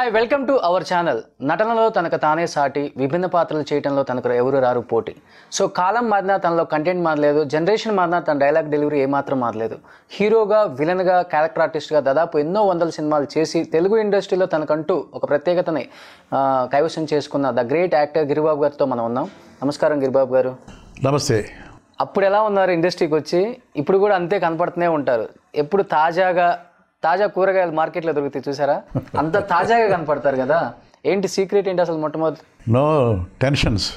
Hi welcome to our channel నటనలో తనకు తానే సాటి విభిన్న పాత్రలు చేయడంలో తనకు ఎవరు రారు పోటీ సో కాలం మారినా తనలో కంటెంట్ మారలేదు జనరేషన్ మారినా తన డైలాగ్ డెలివరీ ఏమాత్రం మారలేదు హీరోగా విలన్గా క్యారెక్టర్ ఆర్టిస్ట్గా దాదాపు ఎన్నో వందల సినిమాలు చేసి తెలుగు ఇండస్ట్రీలో తనకంటూ ఒక ప్రత్యేకతని ఆ, కైవసం చేసుకున్న ద గ్రేట్ యాక్టర్ గిరిబాబు గారితో మనం ఉన్నాం నమస్కారం గిరిబాబు గారు నమస్తే అప్పుడు ఎలా ఉన్నారు ఇండస్ట్రీకి వచ్చి ఇప్పుడు కూడా అంతే కనపడుతూనే ఉంటారు ఎప్పుడు తాజాగా తాజా కూరగాయలు మార్కెట్లో దొరుకుతాయి చూసారా అంత తాజాగా కనపడతారు కదా ఏంటి సీక్రెట్ ఏంటి అసలు మొట్టమొదటి నో టెన్షన్స్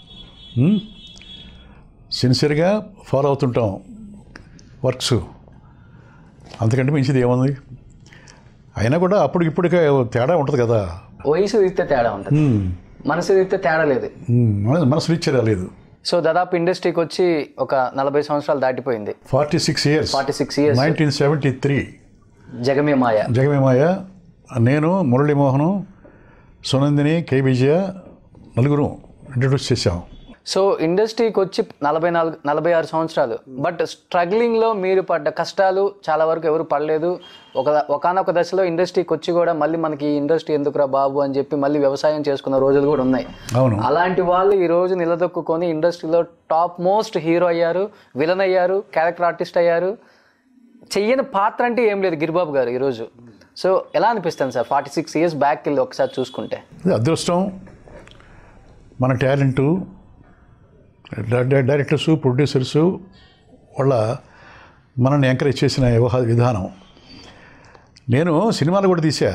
సిన్సియర్గా ఫాలో అవుతుంటాం వర్క్స్ అంతకంటే మించిది ఏముంది అయినా కూడా అప్పటికి ఇప్పటికే తేడా ఉంటుంది కదా వయసు తీస్తే తేడా ఉంటుంది Hmm. మనసు తీస్తే తేడా లేదు Hmm. మన- మనసు రీచ్ లేదు సో దాదాపు ఇండస్ట్రీకి వచ్చి ఒక నలభై సంవత్సరాలు దాటిపోయింది forty six years forty six years nineteen seventy three Jagame Maya జగమేమాయ నేను మురళీమోహను సునందిని కే విజయ నలుగురు ఇంట్రడ్యూస్ చేశాం సో ఇండస్ట్రీకి వచ్చి నలభై నాలుగు నలభై ఆరు సంవత్సరాలు బట్ స్ట్రగ్లింగ్లో మీరు పడ్డ కష్టాలు చాలా వరకు ఎవరు పడలేదు ఒక ఒకనొక దశలో ఇండస్ట్రీకి వచ్చి కూడా మళ్ళీ మనకి ఈ ఇండస్ట్రీ ఎందుకురా బాబు అని చెప్పి మళ్ళీ వ్యవసాయం చేసుకున్న రోజులు కూడా ఉన్నాయి అవును అలాంటి వాళ్ళు ఈ రోజు నిలదొక్కుని ఇండస్ట్రీలో టాప్ మోస్ట్ హీరో అయ్యారు విలన్ అయ్యారు క్యారెక్టర్ ఆర్టిస్ట్ అయ్యారు చెయ్యని పాత్ర అంటే ఏం లేదు గిరిబాబు గారు ఈరోజు సో ఎలా అనిపిస్తుంది sir forty six years back వెళ్ళి ఒకసారి చూసుకుంటే ఇది అదృష్టం మన టాలెంటు డైరెక్టర్సు ప్రొడ్యూసర్సు వాళ్ళ మనల్ని ఎంకరేజ్ చేసిన వ్యవహార విధానం నేను సినిమాలు కూడా తీసా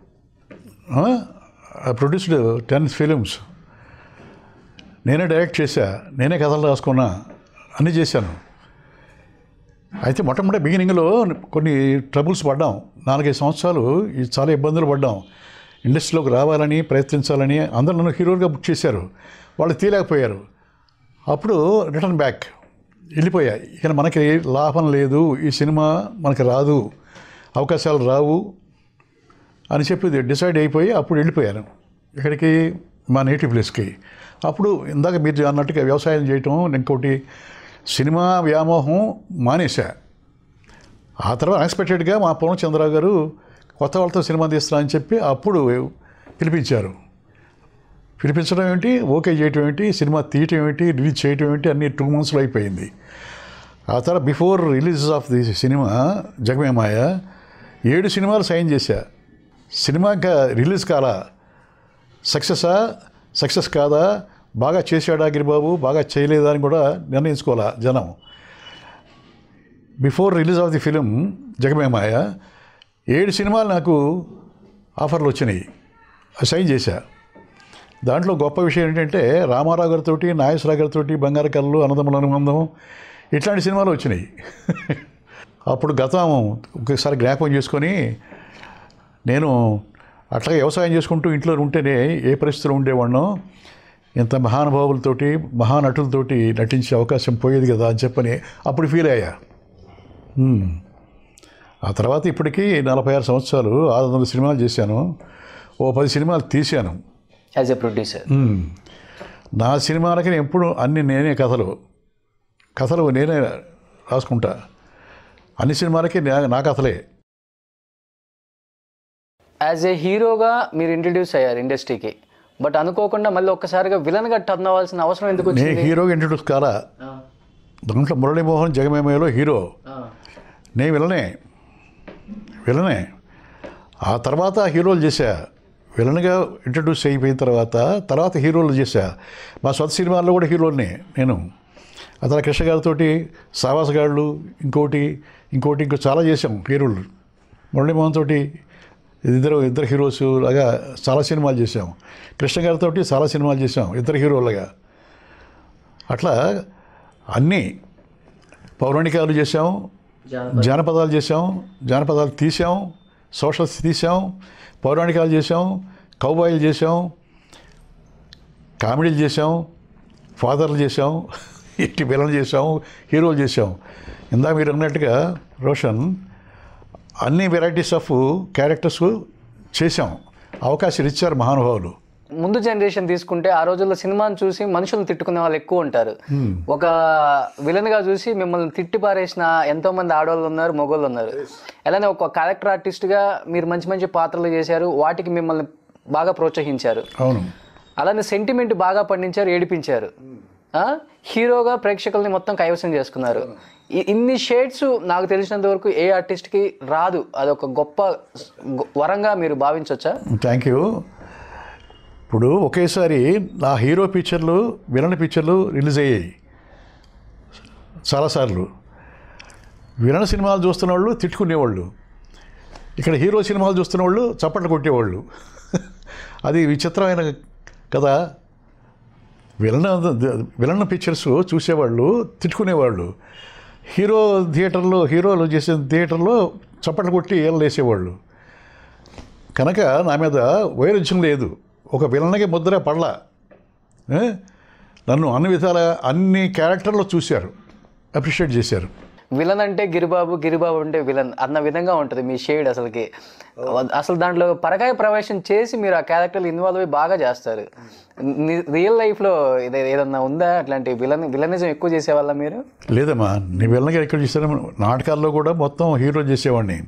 ప్రొడ్యూస్డ్ టెన్ ఫిలిమ్స్ నేనే డైరెక్ట్ చేశా నేనే కథలు రాసుకున్నా అన్నీ చేశాను అయితే మొట్టమొదటి బిగినింగ్లో కొన్ని ట్రబుల్స్ పడ్డాం నాలుగైదు సంవత్సరాలు ఈ చాలా ఇబ్బందులు పడ్డాం ఇండస్ట్రీలోకి రావాలని ప్రయత్నించాలని అందరూ నన్ను హీరోగా బుక్ చేశారు వాళ్ళు తీయలేకపోయారు అప్పుడు రిటర్న్ బ్యాక్ వెళ్ళిపోయా ఇక మనకి లాభం లేదు ఈ సినిమా మనకి రాదు అవకాశాలు రావు అని చెప్పి డిసైడ్ అయిపోయి అప్పుడు వెళ్ళిపోయాను ఇక్కడికి మా నేటివ్ ప్లేస్కి అప్పుడు ఇందాక మీరు అన్నట్టుగా వ్యవసాయం చేయటం ఇంకోటి సినిమా వ్యామోహం మానేశా ఆ తర్వాత అన్ఎక్స్పెక్టెడ్గా మా పూర్ణచంద్రరావు గారు కొత్త వాళ్ళతో సినిమా తీస్తున్నా అని చెప్పి అప్పుడు పిలిపించారు పిలిపించడం ఏంటి ఓకే చేయటం ఏంటి సినిమా తీయటం ఏంటి రిలీజ్ చేయటం ఏంటి అన్ని టూ మంత్స్లో అయిపోయింది ఆ తర్వాత బిఫోర్ రిలీజ్ ఆఫ్ ది సినిమా జగమే మాయ ఏడు సినిమాలు సైన్ చేశా సినిమా ఇంకా రిలీజ్ కాలా సక్సెసా సక్సెస్ కాదా బాగా చేశాడా గిరిబాబు బాగా చేయలేదా అని కూడా నిర్ణయించుకోవాలా జనం before release of the film Jagame Maya ఏడు సినిమాలు నాకు ఆఫర్లు వచ్చినాయి అవి సైన్ చేశా దాంట్లో గొప్ప విషయం ఏంటంటే రామారావు గారితో నాగేశ్వరరావు గారితో బంగారు కళ్ళు అన్నదమ్ముల అనుబంధం ఇట్లాంటి సినిమాలు వచ్చినాయి అప్పుడు గతం ఒకసారి జ్ఞాపకం చేసుకొని నేను అట్లా వ్యవసాయం చేసుకుంటూ ఇంట్లో ఉంటేనే ఏ పరిస్థితిలో ఉండేవాడినో ఇంత మహానుభావులతోటి మహానటులతోటి నటించే అవకాశం పోయేది కదా అని చెప్పని అప్పుడు ఫీల్ అయ్యా హ్మ్. ఆ తర్వాత ఇప్పటికీ నలభై ఆరు సంవత్సరాలు ఆరు వందల సినిమాలు చేశాను ఓ పది సినిమాలు తీశాను యాజ్ ఎ ప్రొడ్యూసర్ మ్మ్. నా సినిమాలకి నేను ఎప్పుడు అన్ని నేనే కథలు కథలు నేనే రాసుకుంటా అన్ని సినిమాలకి నా- నా కథలే యాజ్ ఏ హీరోగా మీరు ఇంట్రడ్యూస్ అయ్యారు ఇండస్ట్రీకి బట్ అనుకోకుండా మళ్ళీ ఒక్కసారిగా విలన్గా టర్న్ అవ్వాల్సిన అవసరం ఎందుకు నేను వచ్చింది హీరోగా ఇంట్రడ్యూస్ కాలా దాంట్లో మురళీమోహన్ జగమేమయ్యలో హీరో నేను విలనే విలనే ఆ తర్వాత హీరోలు చేశా విలన్గా ఇంట్రడ్యూస్ అయిపోయిన తర్వాత తర్వాత హీరోలు చేశా మా సొంత సినిమాల్లో కూడా హీరోల్ని నేను అతను కృష్ణ గారితో సావాస గాళ్ళు ఇంకోటి ఇంకోటి ఇంకో చాలా చేసాం హీరోలు మురళీమోహన్ తోటి ఇద్దరు ఇద్దరు హీరోస్ లాగా చాలా సినిమాలు చేసాం కృష్ణ గారితో చాలా సినిమాలు చేసాం ఇద్దరు హీరోలుగా అట్లా అన్నీ పౌరాణికాలు చేసాం జానపదాలు చేసాం జానపదాలు తీసాం సోషల్స్ తీసాం పౌరాణికాలు చేసాం కౌబాయిలు చేసాం కామెడీలు చేసాం ఫాదర్లు చేసాం ఇట్టి పిల్లలు చేసాం హీరోలు చేసాం ఇందా మీరు అన్నట్టుగా రోషన్ అన్ని వెరైటీస్ ఆఫ్ క్యారెక్టర్స్ చేసాం అవకాశాలు ఇచ్చారు మహానుభావులు ముందు జనరేషన్ తీసుకుంటే ఆ రోజుల్లో సినిమాని చూసి మనుషులను తిట్టుకునే వాళ్ళు ఎక్కువ ఉంటారు ఒక విలన్ గా చూసి మిమ్మల్ని తిట్టి పారేసిన ఎంతో మంది ఆడవాళ్ళు ఉన్నారు మగవాళ్ళు ఉన్నారు అలానే ఒక క్యారెక్టర్ ఆర్టిస్ట్ గా మీరు మంచి మంచి పాత్రలు చేశారు వాటికి మిమ్మల్ని బాగా ప్రోత్సహించారు అవును అలానే సెంటిమెంట్ బాగా పండించారు ఏడిపించారు ఆ? హీరోగా ప్రేక్షకుల్ని మొత్తం కైవసం చేసుకున్నారు ఇ- ఇన్ని షేడ్స్ నాకు తెలిసినంత వరకు ఏ ఆర్టిస్ట్కి రాదు అదొక గొప్ప గొ- వరంగా మీరు భావించవచ్చా థ్యాంక్ యూ ఇప్పుడు ఒకేసారి నా హీరో పిక్చర్లు విలన్ పిక్చర్లు రిలీజ్ అయ్యాయి చాలాసార్లు విలన్ సినిమాలు చూస్తున్న వాళ్ళు తిట్టుకునేవాళ్ళు ఇక్కడ హీరో సినిమాలు చూస్తున్న వాళ్ళు చప్పట్లు కొట్టేవాళ్ళు అది విచిత్రమైన కదా విలన్ విలన్ పిక్చర్స్ చూసేవాళ్ళు తిట్టుకునేవాళ్ళు హీరో థియేటర్లో హీరోలు చేసే థియేటర్లో చప్పట్లు కొట్టి ఏళ్ళు వేసేవాళ్ళు కనుక నా మీద వైరుధ్యం లేదు ఒక విలన్కి ముద్ర పడలా ఏ? నన్ను అన్ని విధాల అన్ని క్యారెక్టర్లో చూశారు అప్రిషియేట్ చేశారు విలన్ అంటే గిరిబాబు గిరిబాబు అంటే విలన్ అన్న విధంగా ఉంటుంది మీ షేడ్ అసలుకి అసలు దాంట్లో పరకాయ ప్రవేశం చేసి మీరు ఆ క్యారెక్టర్ ఇన్వాల్వ్ అయ్యి బాగా చేస్తారు రియల్ లైఫ్లో ఇది ఏదన్నా ఉందా అట్లాంటి విలన్ విలనిజం ఎక్కువ చేసేవాళ్ళ మీరు లేదమ్మా నీ విలన్గా ఎక్కడ చేశాను నాటకాల్లో కూడా మొత్తం హీరో చేసేవాడిని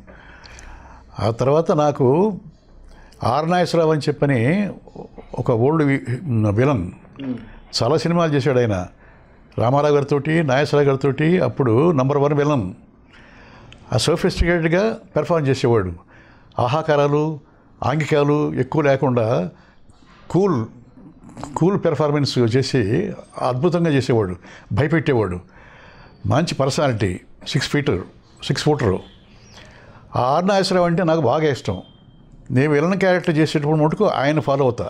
ఆ తర్వాత నాకు ఆర్ నాగేశ్వరరావు అని చెప్పని ఒక ఓల్డ్ వి- విలన్ చాలా సినిమాలు చేశాడు ఆయన రామారావు గారితో నాగేశ్వరరావు గారితో అప్పుడు నంబర్ వన్ విలన్ ఆ సోఫిస్టికేటెడ్గా పెర్ఫార్మ్ చేసేవాడు ఆహాకారాలు ఆంగికాలు ఎక్కువ లేకుండా కూల్ కూల్ పెర్ఫార్మెన్స్ చేసి అద్భుతంగా చేసేవాడు భయపెట్టేవాడు మంచి personality six footer six footer ఆ ఆర్ నాగేశ్వరరావు అంటే నాకు బాగా ఇష్టం నేను విలన్ క్యారెక్టర్ చేసేటప్పుడు మటుకు ఆయన ఫాలో అవుతా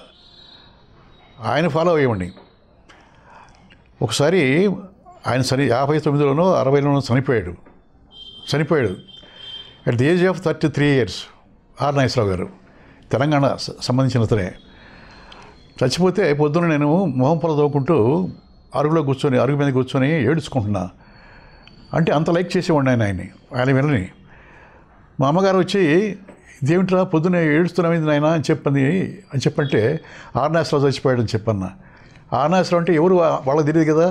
ఆయన ఫాలో అయ్యేవాడిని ఒకసారి ఆయన చని యాభై తొమ్మిదిలోనో అరవైలోనో చనిపోయాడు చనిపోయాడు at the age of thirty three years R Nageswara Rao గారు తెలంగాణ స- సంబంధించిన అతనే చచ్చిపోతే పొద్దున్న నేను మొహం పొల తవ్వుకుంటూ అరుగులో కూర్చొని అరుగు మీద కూర్చొని ఏడుచుకుంటున్నా అంటే అంత లైక్ చేసేవాడిని ఆయన ఆయన్ని ఆయన వినని మా అమ్మగారు వచ్చి ఇదేమిట్రా పొద్దున్న ఏడుస్తున్నామేంది నాయన అని చెప్పింది అని చెప్పంటే ఆర్నాశ్రావు చచ్చిపోయాడని చెప్పన్న ఆర్నాశ్రావు అంటే ఎవరు వా- వాళ్ళకి తెలియదు కదా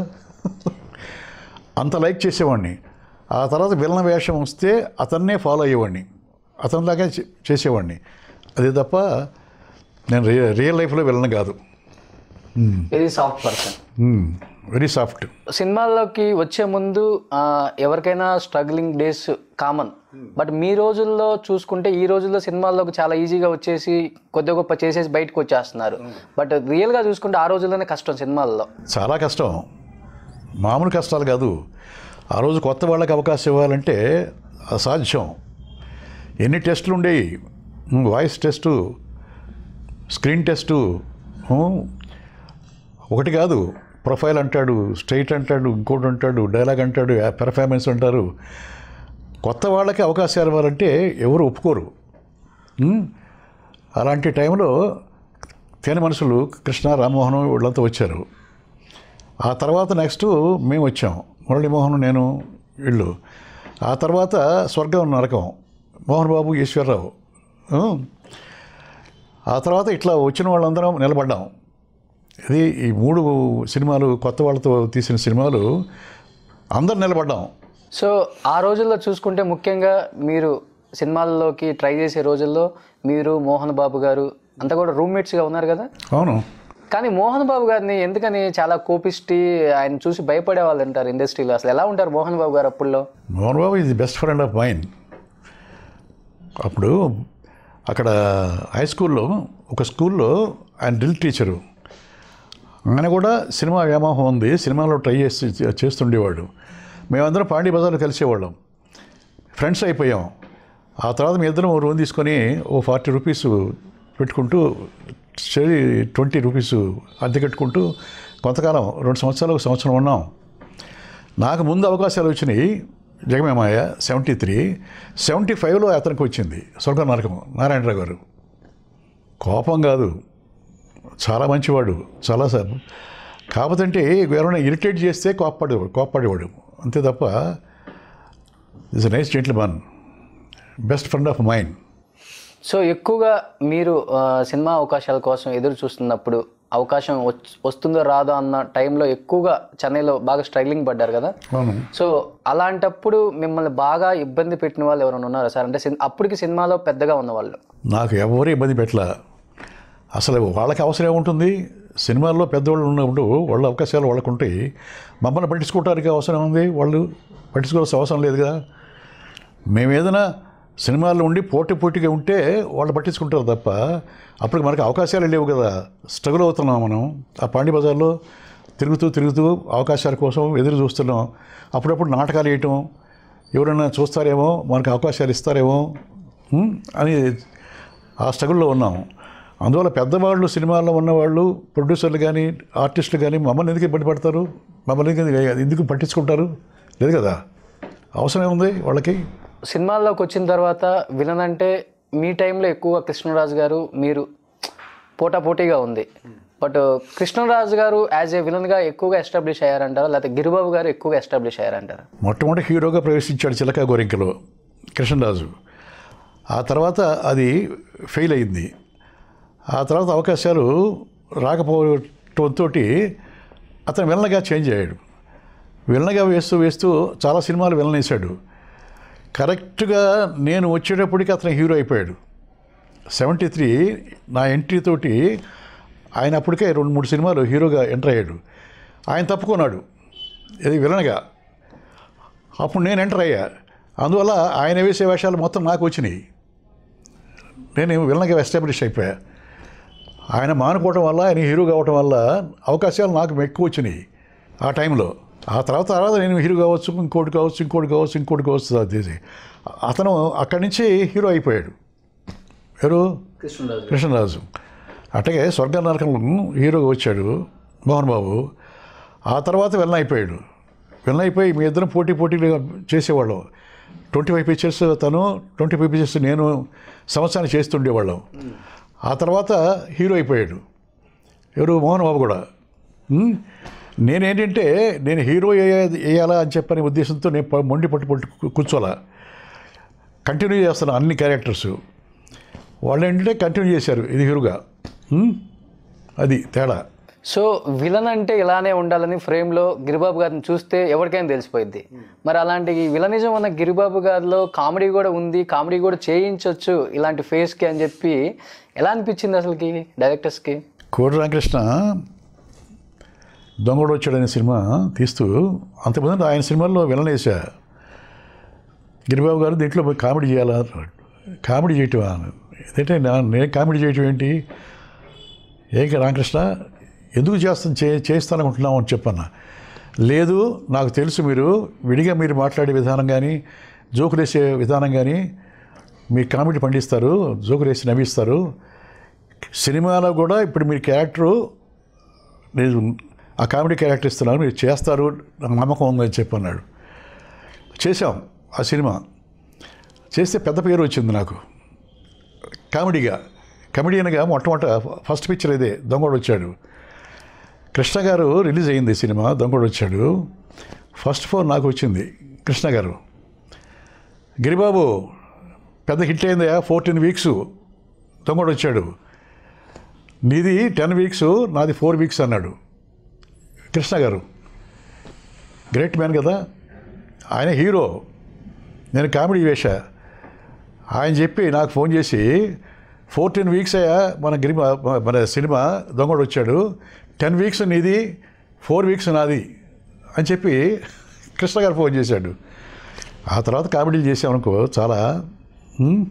అంత లైక్ చేసేవాడిని ఆ తర్వాత విలన వేషం వస్తే అతన్నే ఫాలో అయ్యేవాడిని అతనిలాగే చే- చేసేవాడిని అదే తప్ప నేను రియల్ రియల్ లైఫ్లో విలన్ కాదు very soft person very soft సినిమాల్లోకి వచ్చే ముందు ఆ, ఎవరికైనా స్ట్రగ్లింగ్ డేస్ కామన్ బట్ మీ రోజుల్లో చూసుకుంటే ఈ రోజుల్లో సినిమాల్లోకి చాలా ఈజీగా వచ్చేసి కొద్ది గొప్ప చేసేసి బయటకు వచ్చేస్తున్నారు బట్ రియల్గా చూసుకుంటే ఆ రోజుల్లోనే కష్టం సినిమాల్లో చాలా కష్టం మామూలు కష్టాలు కాదు ఆ రోజు కొత్త వాళ్ళకి అవకాశం ఇవ్వాలంటే అసాధ్యం ఎన్ని టెస్టులు ఉండేవి ఉమ్, వాయిస్ టెస్టు స్క్రీన్ టెస్టు ఉమ్, ఒకటి కాదు ప్రొఫైల్ అంటాడు స్ట్రైట్ అంటాడు ఇంకోటి అంటాడు డైలాగ్ అంటాడు పెర్ఫార్మెన్స్ అంటారు కొత్త వాళ్ళకి అవకాశాలు ఇవ్వాలంటే ఎవరు ఒప్పుకోరు ఉమ్, అలాంటి టైంలో తేనె మనుషులు కృష్ణ రామ్మోహన్ వీళ్ళంతా వచ్చారు ఆ తర్వాత నెక్స్ట్ మేము వచ్చాం మురళీమోహన్ నేను వీళ్ళు ఆ తర్వాత స్వర్గం నరకం మోహన్ బాబు ఈశ్వరరావు ఆ? ఆ తర్వాత ఇట్లా వచ్చిన వాళ్ళందరం నిలబడ్డాం ఇది ఈ మూడు సినిమాలు కొత్త వాళ్ళతో తీసిన సినిమాలు అందరు నిలబడ్డాం సో ఆ రోజుల్లో చూసుకుంటే ముఖ్యంగా మీరు సినిమాల్లోకి ట్రై చేసే రోజుల్లో మీరు మోహన్ బాబు గారు అంతా కూడా రూమ్మేట్స్గా ఉన్నారు కదా అవును కానీ మోహన్ బాబు గారిని ఎందుకని చాలా కోపిష్టి ఆయన చూసి భయపడే వాళ్ళు అంటారు ఇండస్ట్రీలో అసలు ఎలా ఉంటారు మోహన్ బాబు గారు అప్పుల్లో మోహన్ బాబు ఇది బెస్ట్ ఫ్రెండ్ ఆఫ్ మైన్ అప్పుడు అక్కడ హై స్కూల్లో ఒక స్కూల్లో ఆయన డ్రిల్ టీచరు ఆయన కూడా సినిమా వ్యామోహం ఉంది సినిమాలో ట్రై చేసి చేస్తుండేవాడు మేమందరం పాండీ బజార్లో కలిసేవాళ్ళం ఫ్రెండ్స్ అయిపోయాం ఆ తర్వాత మీ ఇద్దరం ఓ రూమ్ తీసుకొని ఓ ఫార్టీ రూపీస్ పెట్టుకుంటూ సరి ట్వంటీ రూపీస్ అద్దె కట్టుకుంటూ కొంతకాలం రెండు సంవత్సరాలు ఒక సంవత్సరం ఉన్నాం నాకు ముందు అవకాశాలు వచ్చినాయి జగమేమాయ సెవెంటీ త్రీ సెవెంటీ ఫైవ్లో అతనికి వచ్చింది స్వర్గ నరకం నారాయణరావు గారు కోపం కాదు చాలా మంచివాడు చాలా సార్ కాకపోతే అంటే ఎవరైనా ఇరిటేట్ చేస్తే కోప్పడేవాడు కోప్పడేవాడు అంతే తప్ప is a nice gentleman best friend of mind so ఎక్కువగా మీరు ఆ, సినిమా అవకాశాల కోసం ఎదురు చూస్తున్నప్పుడు అవకాశం వచ్- వస్తుందో రాదో అన్న టైంలో ఎక్కువగా చెన్నైలో బాగా స్ట్రగ్లింగ్ పడ్డారు కదా అవును సో అలాంటప్పుడు మిమ్మల్ని బాగా ఇబ్బంది పెట్టిన వాళ్ళు ఎవరైనా ఉన్నారా సార్ అంటే సిన్- అప్పటికి సినిమాలో పెద్దగా ఉన్నవాళ్ళు నాకు ఎవరు ఇబ్బంది పెట్టలా అసలు వాళ్ళకి అవసరం ఏముంటుంది సినిమాల్లో పెద్దవాళ్ళు ఉన్నప్పుడు వాళ్ళ అవకాశాలు వాళ్ళకు ఉంటాయి మమ్మల్ని పట్టించుకోవడానికి అవసరం ఉంది వాళ్ళు పట్టించుకోవాల్సిన అవసరం లేదు కదా మేము ఏదైనా సినిమాల్లో ఉండి పోటీ పోటీగా ఉంటే వాళ్ళు పట్టించుకుంటారు తప్ప అప్పుడు మనకు అవకాశాలు లేవు కదా స్ట్రగుల్ అవుతున్నాం మనం ఆ పాండి బజార్లో తిరుగుతూ తిరుగుతూ అవకాశాల కోసం ఎదురు చూస్తున్నాం అప్పుడప్పుడు నాటకాలు వేయటం ఎవరైనా చూస్తారేమో మనకు అవకాశాలు ఇస్తారేమో ఉం? అని ఆ స్ట్రగుల్లో ఉన్నాం అందువల్ల పెద్దవాళ్ళు సినిమాల్లో ఉన్నవాళ్ళు ప్రొడ్యూసర్లు కానీ ఆర్టిస్టులు కానీ మమ్మల్ని ఎందుకు ఇబ్బంది పడతారు మమ్మల్ని ఎందుకు ఎందుకు పట్టించుకుంటారు లేదు కదా అవసరం ఏముంది వాళ్ళకి సినిమాల్లోకి వచ్చిన తర్వాత విలన్ అంటే మీ టైంలో ఎక్కువగా కృష్ణరాజు గారు మీరు పోటాపోటీగా ఉంది బట్ కృష్ణరాజు గారు యాజ్ ఏ విలన్గా ఎక్కువగా ఎస్టాబ్లిష్ అయ్యారంటారా లేకపోతే గిరిబాబు గారు ఎక్కువగా ఎస్టాబ్లిష్ అయ్యారంటారా మొట్టమొదటి హీరోగా ప్రవేశించాడు చిలక గోరింకలో కృష్ణరాజు ఆ తర్వాత అది ఫెయిల్ అయింది ఆ తర్వాత అవకాశాలు రాకపోవటంతో అతను విలన్గా చేంజ్ అయ్యాడు విలన్గా వేస్తూ వేస్తూ చాలా సినిమాలు విలన్ వేశాడు కరెక్ట్గా నేను వచ్చేటప్పటికి అతను హీరో అయిపోయాడు సెవెంటీ త్రీ నా ఎంట్రీ తోటి ఆయన అప్పటికే రెండు మూడు సినిమాలు హీరోగా ఎంటర్ అయ్యాడు ఆయన తప్పుకున్నాడు ఇది విలన్గా అప్పుడు నేను ఎంటర్ అయ్యా అందువల్ల ఆయన వేసే వేషాలు మొత్తం నాకు వచ్చినాయి నేను విలన్గా ఎస్టాబ్లిష్ అయిపోయా ఆయన మానుకోవటం వల్ల ఆయన హీరో కావటం వల్ల అవకాశాలు నాకు ఎక్కువ వచ్చినాయి ఆ టైంలో ఆ తర్వాత తర్వాత నేను హీరో కావచ్చు ఇంకోటి కావచ్చు ఇంకోటి కావచ్చు ఇంకోటి కావచ్చు అది అతను అక్కడి నుంచి హీరో అయిపోయాడు ఎవరు కృష్ణరాజు కృష్ణరాజు అట్టగే స్వర్గ నరకం హీరోగా వచ్చాడు మోహన్ బాబు ఆ తర్వాత విలన్ అయిపోయాడు విలన్ అయిపోయి మీ ఇద్దరం పోటీ పోటీలుగా చేసేవాళ్ళం ట్వంటీ ఫైవ్ పిక్చర్స్ తను ట్వంటీ ఫైవ్ పిక్చర్స్ నేను సంవత్సరాన్ని చేస్తుండేవాళ్ళం ఆ తర్వాత హీరో అయిపోయాడు ఎవరు మోహన్ బాబు కూడా ఉమ్, నేనేంటంటే నేను హీరో వేయ- వేయాలా అని చెప్పని ఉద్దేశంతో నేను ప- మొండి పట్టు పట్టు కూర్చోాలా కంటిన్యూ చేస్తాను అన్ని క్యారెక్టర్స్ వాళ్ళు ఏంటంటే కంటిన్యూ చేశారు ఇది హీరోగా ఉమ్, అది తేడా సో విలన్ అంటే ఇలానే ఉండాలని ఫ్రేమ్లో గిరిబాబు గారిని చూస్తే ఎవరికైనా తెలిసిపోయింది మరి అలాంటి విలనిజం ఉన్న గిరిబాబు గారిలో కామెడీ కూడా ఉంది కామెడీ కూడా చేయించవచ్చు ఇలాంటి ఫేస్కి అని చెప్పి ఎలా అనిపించింది అసలుకి డైరెక్టర్స్కి కోడి రామకృష్ణ దొంగడు వచ్చాడనే సినిమా తీస్తూ అంతకుముందు ఆయన సినిమాల్లో విలనేసా గిరిబాబు గారు దీంట్లో పోయి కామెడీ చేయాలా అన్నాడు కామెడీ చేయటం ఏంటంటే నా- నేను కామెడీ చేయటం ఏంటి ఏక రామకృష్ణ ఎందుకు చేస్తాను చే చేస్తాననుకుంటున్నాం అని చెప్పన్న లేదు నాకు తెలుసు మీరు విడిగా మీరు మాట్లాడే విధానం కానీ జోకులు వేసే విధానం కానీ మీరు కామెడీ పండిస్తారు జోకులు వేసి నవ్విస్తారు సినిమాలో కూడా ఇప్పుడు మీరు క్యారెక్టరు నేను ఆ కామెడీ క్యారెక్టర్ ఇస్తున్నాను మీరు చేస్తారు నాకు నమ్మకం ఉందని చెప్పి అన్నాడు చేశాం ఆ సినిమా చేస్తే పెద్ద పేరు వచ్చింది నాకు కామెడీగా కమెడియన్గా మొట్టమొదట ఫస్ట్ పిక్చర్ ఇదే దొంగడు వచ్చాడు కృష్ణ గారు రిలీజ్ అయింది ఈ సినిమా దొంగడు వచ్చాడు ఫస్ట్ ఫోన్ నాకు వచ్చింది కృష్ణ గారు గిరిబాబు పెద్ద హిట్ అయిందయా ఫోర్టీన్ వీక్స్ దొంగడు వచ్చాడు నీది టెన్ వీక్స్ నాది ఫోర్ వీక్స్ అన్నాడు కృష్ణ గారు గ్రేట్ మ్యాన్ కదా ఆయన హీరో నేను కామెడీ వేశా ఆయన చెప్పి నాకు ఫోన్ చేసి ఫోర్టీన్ వీక్స్ అయ్యా మన గిరి మన సినిమా దొంగడు వచ్చాడు టెన్ వీక్స్ నీది ఫోర్ వీక్స్ నాది అని చెప్పి కృష్ణ గారు ఫోన్ చేశాడు ఆ తర్వాత కామెడీలు చేసామనుకో చాలా ఉమ్,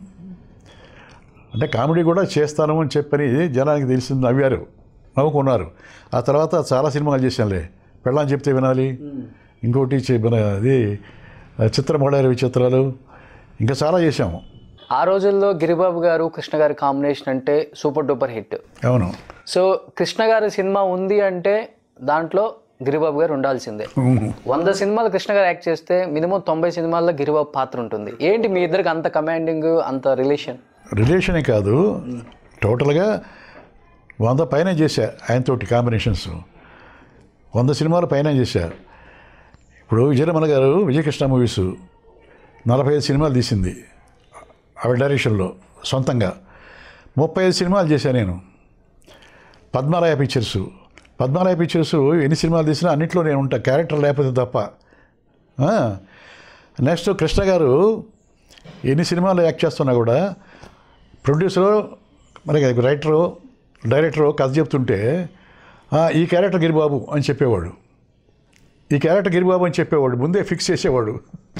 అంటే కామెడీ కూడా చేస్తాను అని చెప్పని జనానికి తెలిసింది నవ్వారు నవ్వుకున్నారు ఆ తర్వాత చాలా సినిమాలు చేశానులే పెళ్ళని చెప్తే వినాలి ఇంకోటి చె- మన అది చిత్రమోడారి చిత్రాలు ఇంకా చాలా చేశాము ఆ రోజుల్లో గిరిబాబు గారు కృష్ణ గారి కాంబినేషన్ అంటే సూపర్ డూపర్ హిట్ అవును సో కృష్ణ గారి సినిమా ఉంది అంటే దాంట్లో గిరిబాబు గారు ఉండాల్సిందే వంద సినిమాలు కృష్ణ గారు యాక్ట్ చేస్తే మినిమం తొంభై సినిమాల్లో గిరిబాబు పాత్ర ఉంటుంది ఏంటి మీ ఇద్దరికి అంత కమాండింగ్ అంత రిలేషన్ రిలేషనే కాదు టోటల్గా వంద పైన చేశా ఆయనతోటి కాంబినేషన్స్ వంద సినిమాల పైన చేశా ఇప్పుడు విజయరమణ గారు విజయకృష్ణ మూవీస్ నలభై ఐదు సినిమాలు తీసింది ఆవిడ డైరెక్షన్లో సొంతంగా ముప్పై ఐదు సినిమాలు చేశాను నేను పద్మాలయ పిక్చర్స్ పద్మాలయ పిక్చర్స్ ఎన్ని సినిమాలు తీసినా అన్నింటిలో నేను ఉంటా క్యారెక్టర్ లేకపోతే తప్ప ఆ, నెక్స్ట్ కృష్ణ గారు ఎన్ని సినిమాలు యాక్ట్ చేస్తున్నా కూడా ప్రొడ్యూసరు మరి రైటరు డైరెక్టర్ కథ చెప్తుంటే "ఆ, ఈ క్యారెక్టర్ గిరిబాబు అని చెప్పేవాడు ఈ క్యారెక్టర్ గిరిబాబు అని చెప్పేవాడు ముందే ఫిక్స్ చేసేవాడు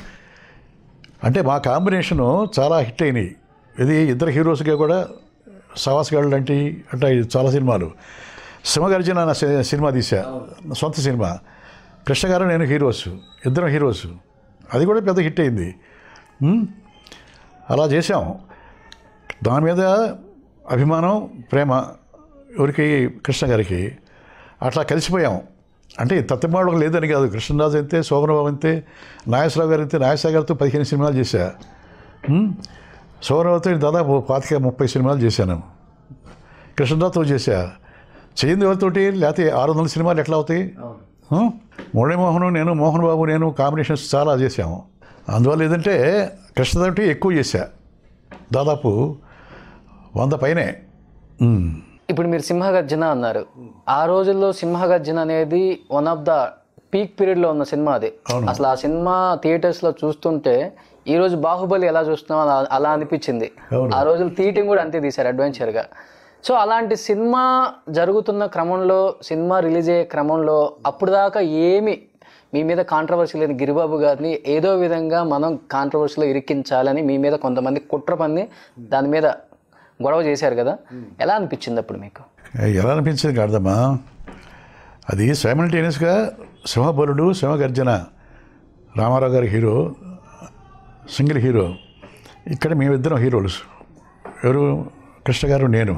అంటే మా కాంబినేషను చాలా హిట్ అయినాయి ఇది ఇద్దరు హీరోస్గా కూడా సవాస్గాళ్ళు లాంటి అంటే చాలా సినిమాలు సింహగర్జన అన్న సి- సినిమా తీసా సొంత సినిమా కృష్ణ గారు నేను హీరోస్ ఇద్దరం హీరోస్ అది కూడా పెద్ద హిట్ అయింది ఉమ్, అలా చేసాం దాని మీద అభిమానం ప్రేమ ఎవరికి కృష్ణ గారికి అట్లా కలిసిపోయాం అంటే తత్తిమాడకు లేదని కాదు కృష్ణరాజు అంతే శోభనబాబు అంతే నాగేశ్వరరావు గారు అంతే నాగేశ్వర గారితో పదిహేను సినిమాలు చేశా ఉమ్, శోభనబాబుతో దాదాపు పాతిక ముప్పై సినిమాలు చేశాను కృష్ణరాజుతో చేశా చేయింది ఎవరితోటి లేకపోతే ఆరు వందల సినిమాలు ఎట్లా అవుతాయి ఉమ్, మురళీమోహన్ నేను మోహన్ బాబు నేను కాంబినేషన్స్ చాలా చేశాము అందువల్ల ఏంటంటే కృష్ణతోటి ఎక్కువ చేశా దాదాపు వంద పైనే ఉమ్. ఇప్పుడు మీరు సింహగర్జన అన్నారు ఆ రోజుల్లో సింహగర్జన అనేది one of the peak period లో ఉన్న సినిమా అది అసలు ఆ సినిమా థియేటర్స్ లో చూస్తుంటే ఈ రోజు బాహుబలి ఎలా చూస్తున్నాం అలా అలా అనిపించింది అవును. ఆ రోజులు తీయటం కూడా అంతే తీశారు అడ్వెంచర్ గా సో అలాంటి సినిమా జరుగుతున్న క్రమంలో సినిమా రిలీజ్ అయ్యే క్రమంలో అప్పుడు దాకా ఏమి మీ మీద కాంట్రవర్సీ లేని గిరిబాబు గారిని ఏదో విధంగా మనం కాంట్రవర్సీలో ఇరికించాలని మీ మీద కొంతమంది కుట్ర పన్ని దాని మీద గొడవ చేశారు కదా ఎలా అనిపించింది అప్పుడు మీకు ఎలా అనిపించింది కాదమ్మా అది సైమల్టేనియస్గా సింహబలుడు సింహగర్జన రామారావు గారి హీరో సింగిల్ హీరో ఇక్కడ మేమిద్దరం హీరోలు ఎవరు కృష్ణ గారు నేను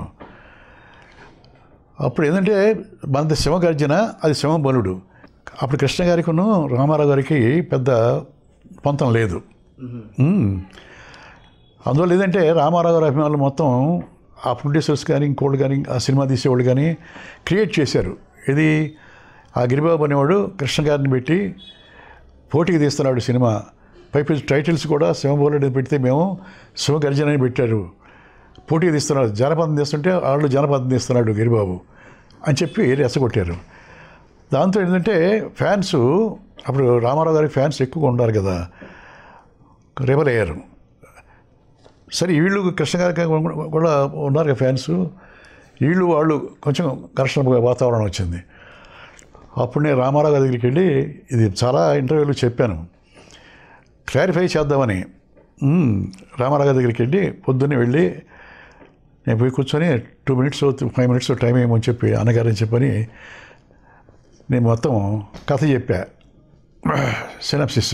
అప్పుడు ఏంటంటే మనది సింహగర్జన అది సింహబలుడు అప్పుడు కృష్ణ గారికిను రామారావు గారికి పెద్ద పొంతం లేదు ఉమ్. అందువల్ల ఏంటంటే రామారావు గారి అభిమానులు మొత్తం ఆ ప్రొడ్యూసర్స్ కానీ ఇంకోళ్ళు కానీ ఆ సినిమా తీసేవాళ్ళు కానీ క్రియేట్ చేశారు ఇది ఆ గిరిబాబు అనేవాడు కృష్ణ గారిని పెట్టి పోటీకి తీస్తున్నాడు సినిమా పైపు టైటిల్స్ కూడా శివబోలుడు పెడితే మేము శివగర్జన అని పెట్టారు పోటీకి తీస్తున్నాడు జానపదం తీస్తుంటే వాళ్ళు జానపదం తీస్తున్నాడు గిరిబాబు అని చెప్పి రెచ్చగొట్టారు దాంతో ఏంటంటే ఫ్యాన్స్ అప్పుడు రామారావు గారి ఫ్యాన్స్ ఎక్కువగా ఉన్నారు కదా రెబల్ అయ్యారు సరే వీళ్ళు కృష్ణ గారికి కూడా ఉన్నారు కదా ఫ్యాన్స్ వీళ్ళు వాళ్ళు కొంచెం ఘర్షణ వాతావరణం వచ్చింది అప్పుడు నేను రామారావు గారి దగ్గరికి వెళ్ళి ఇది చాలా ఇంటర్వ్యూలు చెప్పాను క్లారిఫై చేద్దామని "మ్మ్." రామారావు గారి దగ్గరికి వెళ్ళి పొద్దున్నే వెళ్ళి నేను పోయి కూర్చొని two minutes five minutes time ఏమని చెప్పి అన్నగారని చెప్పని నేను మొత్తం కథ చెప్పా సినాప్సిస్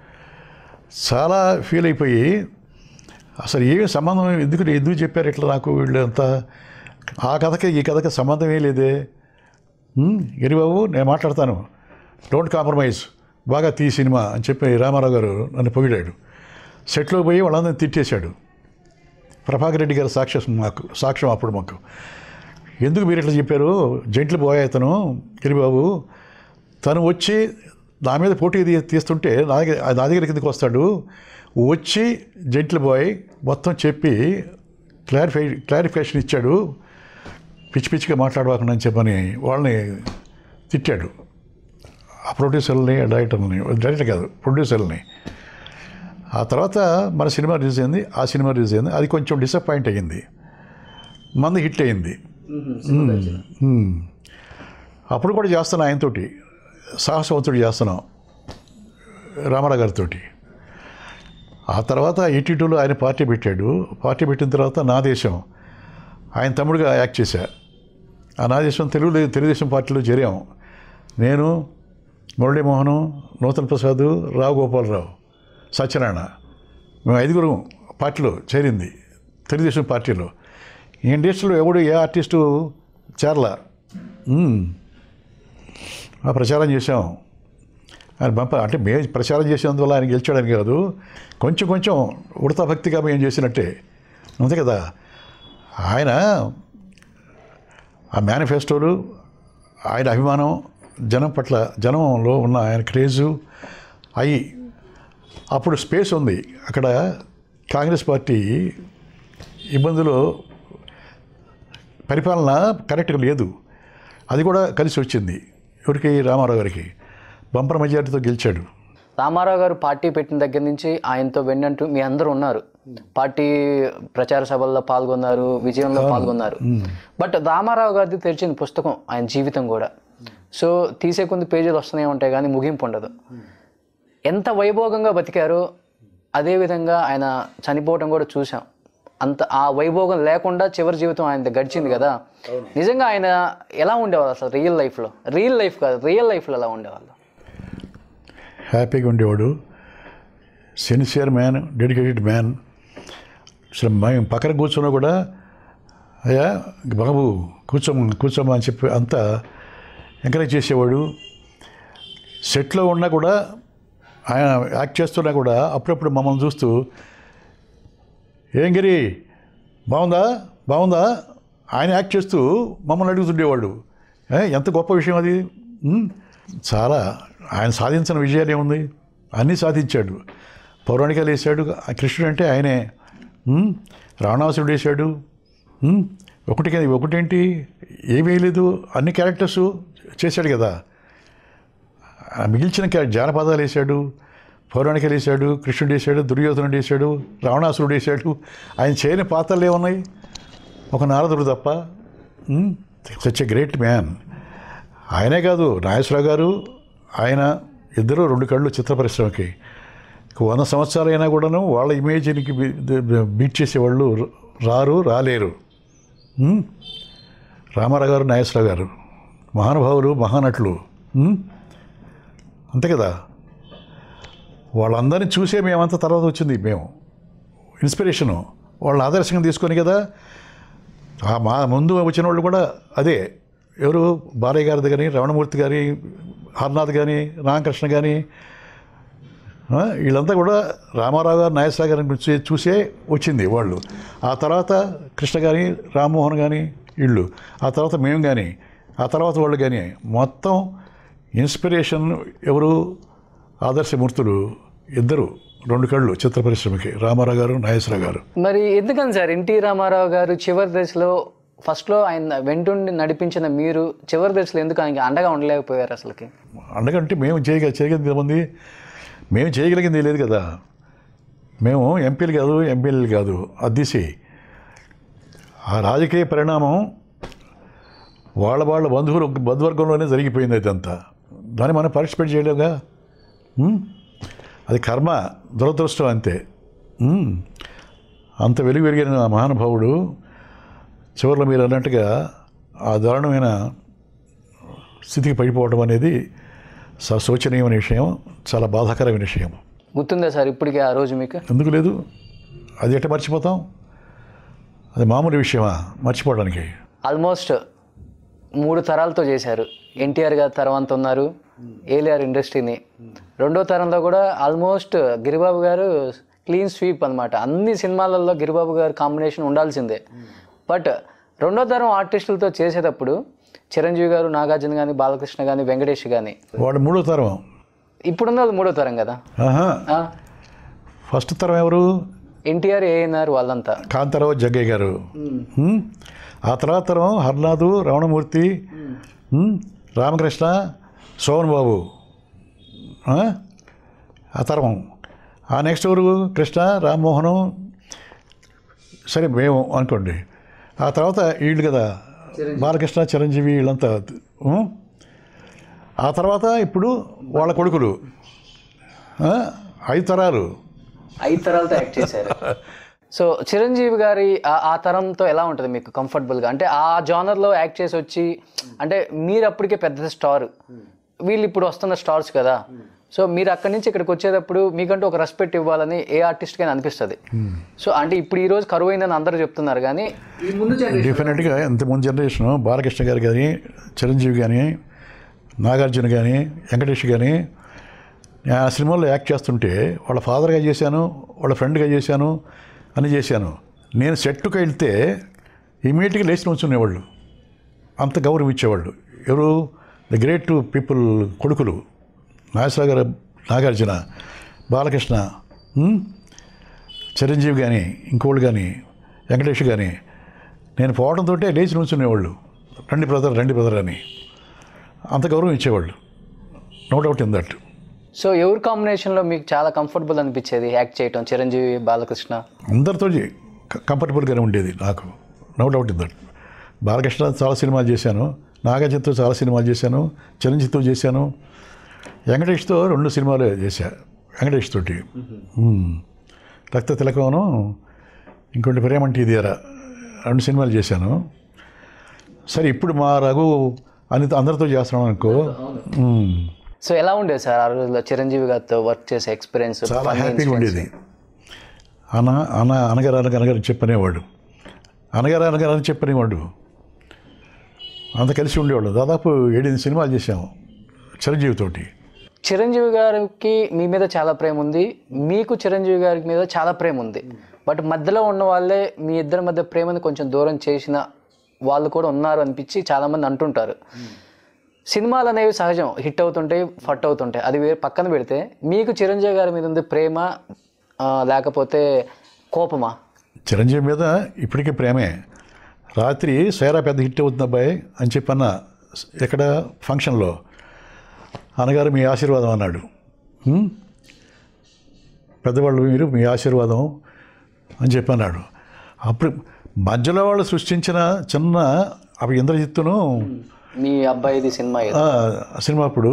చాలా ఫీల్ అయిపోయి అసలు ఏమి సంబంధం ఎందుకు ఎందుకు చెప్పారు ఇట్లా నాకు వీళ్ళు అంతా ఆ కథకి ఈ కథకి సంబంధమే లేదే "ఉమ్, గిరిబాబు నేను మాట్లాడతాను డోంట్ కాంప్రమైజ్ బాగా తీ సినిమా అని చెప్పి రామారావు గారు నన్ను పొగిడాడు సెట్లో పోయి వాళ్ళందరినీ తిట్టేశాడు ప్రభాకర్ రెడ్డి గారి సాక్ష్యం మాకు సాక్ష్యం అప్పుడు మాకు ఎందుకు మీరు ఇట్లా చెప్పారు జంట్లు పోయా అతను గిరిబాబు తను వచ్చి నా మీద పోటీ తీ- తీస్తుంటే నా దగ్గర నా దగ్గర కిందకి వస్తాడు వచ్చి జంట్లు బాయ్ మొత్తం చెప్పి క్లారిఫై క్లారిఫికేషన్ ఇచ్చాడు పిచ్చి పిచ్చిగా మాట్లాడవాకుండా అని చెప్పని వాళ్ళని తిట్టాడు ఆ ప్రొడ్యూసర్ని డైరెక్టర్ని డైరెక్టర్ కాదు ప్రొడ్యూసర్ని ఆ తర్వాత మన సినిమా రిలీజ్ అయింది ఆ సినిమా రిలీజ్ అయింది అది కొంచెం డిసప్పాయింట్ అయ్యింది మంది హిట్ అయింది మ్మ్. అప్పుడు కూడా చేస్తున్నాం ఆయనతోటి సాహసవంతుడు చేస్తున్నాం రామారావు గారితో ఆ తర్వాత ఎయిటీ టూలో ఆయన పార్టీ పెట్టాడు పార్టీ పెట్టిన తర్వాత నా దేశం ఆయన తమ్ముడుగా యాక్ట్ చేశా ఆ నా దేశం తెలుగు తెలుగుదేశం పార్టీలో చేరాం నేను మురళీమోహను నూతన ప్రసాద్ రావు గోపాలరావు సత్యనారాయణ మేము ఐదుగురు పార్టీలో చేరింది తెలుగుదేశం పార్టీలో ఈ ఇండస్ట్రీలో ఎవడు ఏ ఆర్టిస్టు చేరలా మ్మ్. ఆ ప్రచారం చేసాం ఆయన పంప అంటే మేము ప్రచారం చేసినందువల్ల ఆయన గెలిచాడని కాదు కొంచెం కొంచెం ఉడతా భక్తిగా మేము చేసినట్టే అంతే కదా ఆయన ఆ మేనిఫెస్టోలు ఆయన అభిమానం జనం పట్ల జనంలో ఉన్న ఆయన క్రేజు అవి అప్పుడు స్పేస్ ఉంది అక్కడ కాంగ్రెస్ పార్టీ ఇబ్బందులు పరిపాలన కరెక్ట్గా లేదు అది కూడా కలిసి వచ్చింది ఎవరికి రామారావు గారికి బంపర్ మెజారిటీతో గెలిచాడు రామారావు గారు పార్టీ పెట్టిన దగ్గర నుంచి ఆయనతో వెన్నంటూ మీ అందరూ ఉన్నారు పార్టీ ప్రచార సభల్లో పాల్గొన్నారు విజయంలో పాల్గొన్నారు బట్ రామారావు గారిది తెరిచిన పుస్తకం ఆయన జీవితం కూడా సో తీసే కొన్ని పేజీలు వస్తూనే ఉంటాయి కానీ ముగింపు ఉండదు ఎంత వైభోగంగా బతికారో అదేవిధంగా ఆయన చనిపోవటం కూడా చూసాం అంత ఆ వైభోగం లేకుండా చివరి జీవితం ఆయన గడిచింది కదా నిజంగా ఆయన ఎలా ఉండేవాళ్ళు అసలు రియల్ లైఫ్లో రియల్ లైఫ్ కాదు రియల్ లైఫ్లో ఎలా ఉండేవాళ్ళు హ్యాపీగా ఉండేవాడు సిన్సియర్ మ్యాన్ డెడికేటెడ్ మ్యాన్ అసలు మేము పక్కన కూర్చున్నా కూడా అయ్యా బాబు కూర్చోమ్మ కూర్చోమ్మా అని చెప్పి అంతా ఎంకరేజ్ చేసేవాడు సెట్లో ఉన్నా కూడా ఆయన యాక్ట్ చేస్తున్నా కూడా అప్పుడప్పుడు మమ్మల్ని చూస్తూ ఏం గిరి బాగుందా బాగుందా ఆయన యాక్ట్ చేస్తూ మమ్మల్ని అడుగుతుండేవాళ్ళు ఏ, ఎంత గొప్ప విషయం అది ఉమ్, చాలా ఆయన సాధించిన విజయాలు ఏముంది అన్నీ సాధించాడు పౌరాణికాలు వేసాడు ఆ కృష్ణుడు అంటే ఆయనే ఉమ్, రావణాసురుడు వేశాడు ఉమ్, ఒకటి కదా ఒకటేంటి ఏమీ వేయలేదు అన్ని క్యారెక్టర్స్ చేశాడు కదా ఆ మిగిల్చిన క్యా- జానపదాలు వేశాడు పౌరాణికలు వేశాడు కృష్ణుడు వేశాడు దుర్యోధనుడు వేశాడు రావణాసురుడు వేశాడు ఆయన చేయని పాత్రలు ఏమున్నాయి ఒక నారదుడు తప్ప సచ్ ఎ గ్రేట్ మ్యాన్ ఆయనే కాదు నాగేశ్వరరావు గారు ఆయన ఇద్దరు రెండు కళ్ళు చిత్ర పరిశ్రమకి వంద సంవత్సరాలు అయినా కూడాను వాళ్ళ ఇమేజ్కి బీట్ చేసేవాళ్ళు రారు రాలేరు ఉమ్? రామారావు గారు నాగేశ్వరరావు గారు మహానుభావులు మహానటులు ఉమ్? అంతే కదా వాళ్ళందరినీ చూసే మేమంతా తర్వాత వచ్చింది మేము ఇన్స్పిరేషను వాళ్ళని ఆదర్శంగా తీసుకొని కదా ఆ మా ముందు వచ్చిన వాళ్ళు కూడా అదే ఎవరు బాలయ్య గారిది కానీ రమణమూర్తి గారి హర్నాథ్ కానీ రామకృష్ణ కానీ ఆ, వీళ్ళంతా కూడా రామారావు గారు నాగేశ్వరరావు గారిని చూసే చూసే వచ్చింది వాళ్ళు ఆ తర్వాత కృష్ణ కానీ రామ్మోహన్ కానీ వీళ్ళు ఆ తర్వాత మేము కానీ ఆ తర్వాత వాళ్ళు కానీ మొత్తం ఇన్స్పిరేషన్ ఎవరు ఆదర్శమూర్తులు ఇద్దరు రెండు కళ్ళు చిత్ర పరిశ్రమకి రామారావు గారు నాగేశ్వరరావు గారు మరి ఎందుకని సార్ ఎన్టీ రామారావు గారు చివరి దశలో ఫస్ట్లో ఆయన వెంటుండి నడిపించిన మీరు చివరి దశలో ఎందుకు ఆయనకి అండగా ఉండలేకపోయారు అసలుకి అండగంటే మేము చేయగ చేయగలిగింది ఏముంది మేము చేయగలిగింది లేదు కదా మేము ఎంపీలు కాదు ఎంపీలు కాదు అద్దీసి ఆ రాజకీయ పరిణామం వాళ్ళ వాళ్ళ బంధువులు బంధువర్గంలోనే జరిగిపోయింది అదంతా దాన్ని మనం పార్టిసిపేట్ చేయలేవుగా ఉమ్? అది కర్మ దురదృష్టం అంతే ఉమ్. అంత వెలుగు వెలిగిన ఆ మహానుభావుడు చివరిలో మీరు అన్నట్టుగా ఆ దారుణమైన స్థితికి పడిపోవడం అనేది స- శోచనీయమైన విషయం చాలా బాధాకరమైన విషయం గుర్తుందా సార్ ఇప్పటికే ఆ రోజు మీకు ఎందుకు లేదు అది ఎట్ట మర్చిపోతాం అది మామూలు విషయమా మర్చిపోవడానికి ఆల్మోస్ట్ మూడు తరాలతో చేశారు ఎన్టీఆర్ గారు తర్వాత ఉన్నారు ఏలిఆర్ ఇండస్ట్రీని రెండో తరంలో కూడా ఆల్మోస్ట్ గిరిబాబు గారు క్లీన్ స్వీప్ అన్నమాట అన్ని సినిమాలలో గిరిబాబు గారు కాంబినేషన్ ఉండాల్సిందే బట్ రెండో తరం ఆర్టిస్టులతో చేసేటప్పుడు చిరంజీవి గారు నాగార్జున కానీ బాలకృష్ణ కానీ వెంకటేష్ కానీ వాడు మూడో తరం ఇప్పుడున్న వాళ్ళు మూడో తరం కదా ఆహా ఫస్ట్ తరం ఎవరు ఎన్టీఆర్ ఏఎన్ఆర్ వాళ్ళంతా కాంతారావు జగ్గయ్య గారు హ్మ్? ఆ తర్వాత తరం హర్నాథు రమణమూర్తి హ్మ్? రామకృష్ణ శోభన్ బాబు ఆ? ఆ తరం ఆ నెక్స్ట్ ఎవరు కృష్ణ రామ్మోహను సరే మేము అనుకోండి ఆ తర్వాత వీళ్ళు కదా బాలకృష్ణ చిరంజీవి వీళ్ళంతా హ్మ్? ఆ తర్వాత ఇప్పుడు వాళ్ళ కొడుకులు ఆ? ఐదు తరాలు ఐదు తరాలతో యాక్ట్ చేశారు సో చిరంజీవి గారి ఆ- ఆ తరంతో ఎలా ఉంటుంది మీకు కంఫర్టబుల్గా అంటే ఆ జానర్లో యాక్ట్ చేసి వచ్చి అంటే మీరు అప్పటికే పెద్ద స్టార్ వీళ్ళు ఇప్పుడు వస్తున్న స్టార్స్ కదా సో మీరు అక్కడి నుంచి ఇక్కడికి వచ్చేటప్పుడు మీకంటూ ఒక రెస్పెక్ట్ ఇవ్వాలని ఏ ఆర్టిస్ట్కైనా అనిపిస్తుంది సో అంటే ఇప్పుడు ఈ రోజు కరువు అయిందని అందరూ చెప్తున్నారు కానీ ఈ ముందు డెఫినెట్గా ఇంతకుముందు జనరేషను బాలకృష్ణ గారు కానీ చిరంజీవి కానీ నాగార్జున కానీ వెంకటేష్ కానీ నేను ఆ సినిమాల్లో యాక్ట్ చేస్తుంటే వాళ్ళ ఫాదర్గా చేశాను వాళ్ళ ఫ్రెండ్గా చేశాను అని చేశాను నేను సెట్కి వెళ్తే ఇమీడియట్గా లేచి నుంచునేవాళ్ళు అంత గౌరవం ఇచ్చేవాళ్ళు ఎవరు ద గ్రేట్ పీపుల్ కొడుకులు నాగేశ్వర గారు నాగార్జున బాలకృష్ణ ఉమ్, చిరంజీవి కానీ ఇంకోళ్ళు కానీ వెంకటేష్ కానీ నేను పోవడంతో లేచి నుంచునేవాళ్ళు రండి బ్రదర్ రండి బ్రదర్ అని అంత గౌరవం ఇచ్చేవాళ్ళు no doubt in that so ఎవరి కాంబినేషన్లో మీకు చాలా కంఫర్టబుల్ అనిపించేది యాక్ట్ చేయటం చిరంజీవి బాలకృష్ణ అందరితో కంఫర్టబుల్గానే ఉండేది నాకు no doubt in that Balakrishna చాలా సినిమాలు చేశాను నాగార్జునతో చాలా సినిమాలు చేశాను చిరంజీవితో చేశాను వెంకటేష్తో రెండు సినిమాలు చేశా వెంకటేష్ తోటి మ్మ్. రక్త తిలకమును ఇంకోటి ప్రేమంటి ఇదియరా రెండు సినిమాలు చేశాను సరే ఇప్పుడు మా రఘు అని అందరితో చేస్తున్నాం అనుకో మ్మ్. సో ఎలా ఉండేది సార్ ఆ రోజుల్లో చిరంజీవి గారితో వర్క్ చేసే ఎక్స్పీరియన్స్ చాలా హ్యాపీగా ఉండేది అన అన అనగారు అనగారు అనగారు చెప్పనేవాడు అనగారు అనగారు అని చెప్పనేవాడు అంత కలిసి ఉండేవాళ్ళు దాదాపు ఏడెనిమిది సినిమాలు చేసాము చిరంజీవితోటి చిరంజీవి గారికి మీ మీద చాలా ప్రేమ ఉంది మీకు చిరంజీవి గారి మీద చాలా ప్రేమ ఉంది బట్ మధ్యలో ఉన్న వాళ్ళే మీ ఇద్దరి మధ్య ప్రేమను కొంచెం దూరం చేసిన వాళ్ళు కూడా ఉన్నారు అనిపించి చాలామంది అంటుంటారు సినిమాలు అనేవి సహజం హిట్ అవుతుంటాయి ఫట్ అవుతుంటాయి అది వేరే పక్కన పెడితే మీకు చిరంజీవి గారి మీద ఉంది ప్రేమ ఆ, లేకపోతే కోపమా చిరంజీవి మీద ఇప్పటికీ ప్రేమే రాత్రి సైరా పెద్ద హిట్ అవుతుంది అబ్బాయి అని చెప్పన్న ఇక్కడ ఫంక్షన్లో అన్నగారు మీ ఆశీర్వాదం అన్నాడు "హ్మ్? పెద్దవాళ్ళు మీరు మీ ఆశీర్వాదం అని చెప్పి అన్నాడు అప్పుడు మధ్యలో వాళ్ళు సృష్టించిన చిన్న అప్పుడు ఇంద్రజిత్తును మీ అబ్బాయిది సినిమా ఏదో. ఆ, సినిమా అప్పుడు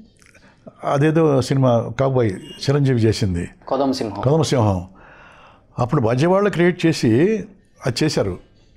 అదేదో సినిమా కాబోయ్ చిరంజీవి చేసింది కొదం సింహం కదమసింహం అప్పుడు మధ్యవాళ్ళు క్రియేట్ చేసి అది చేశారు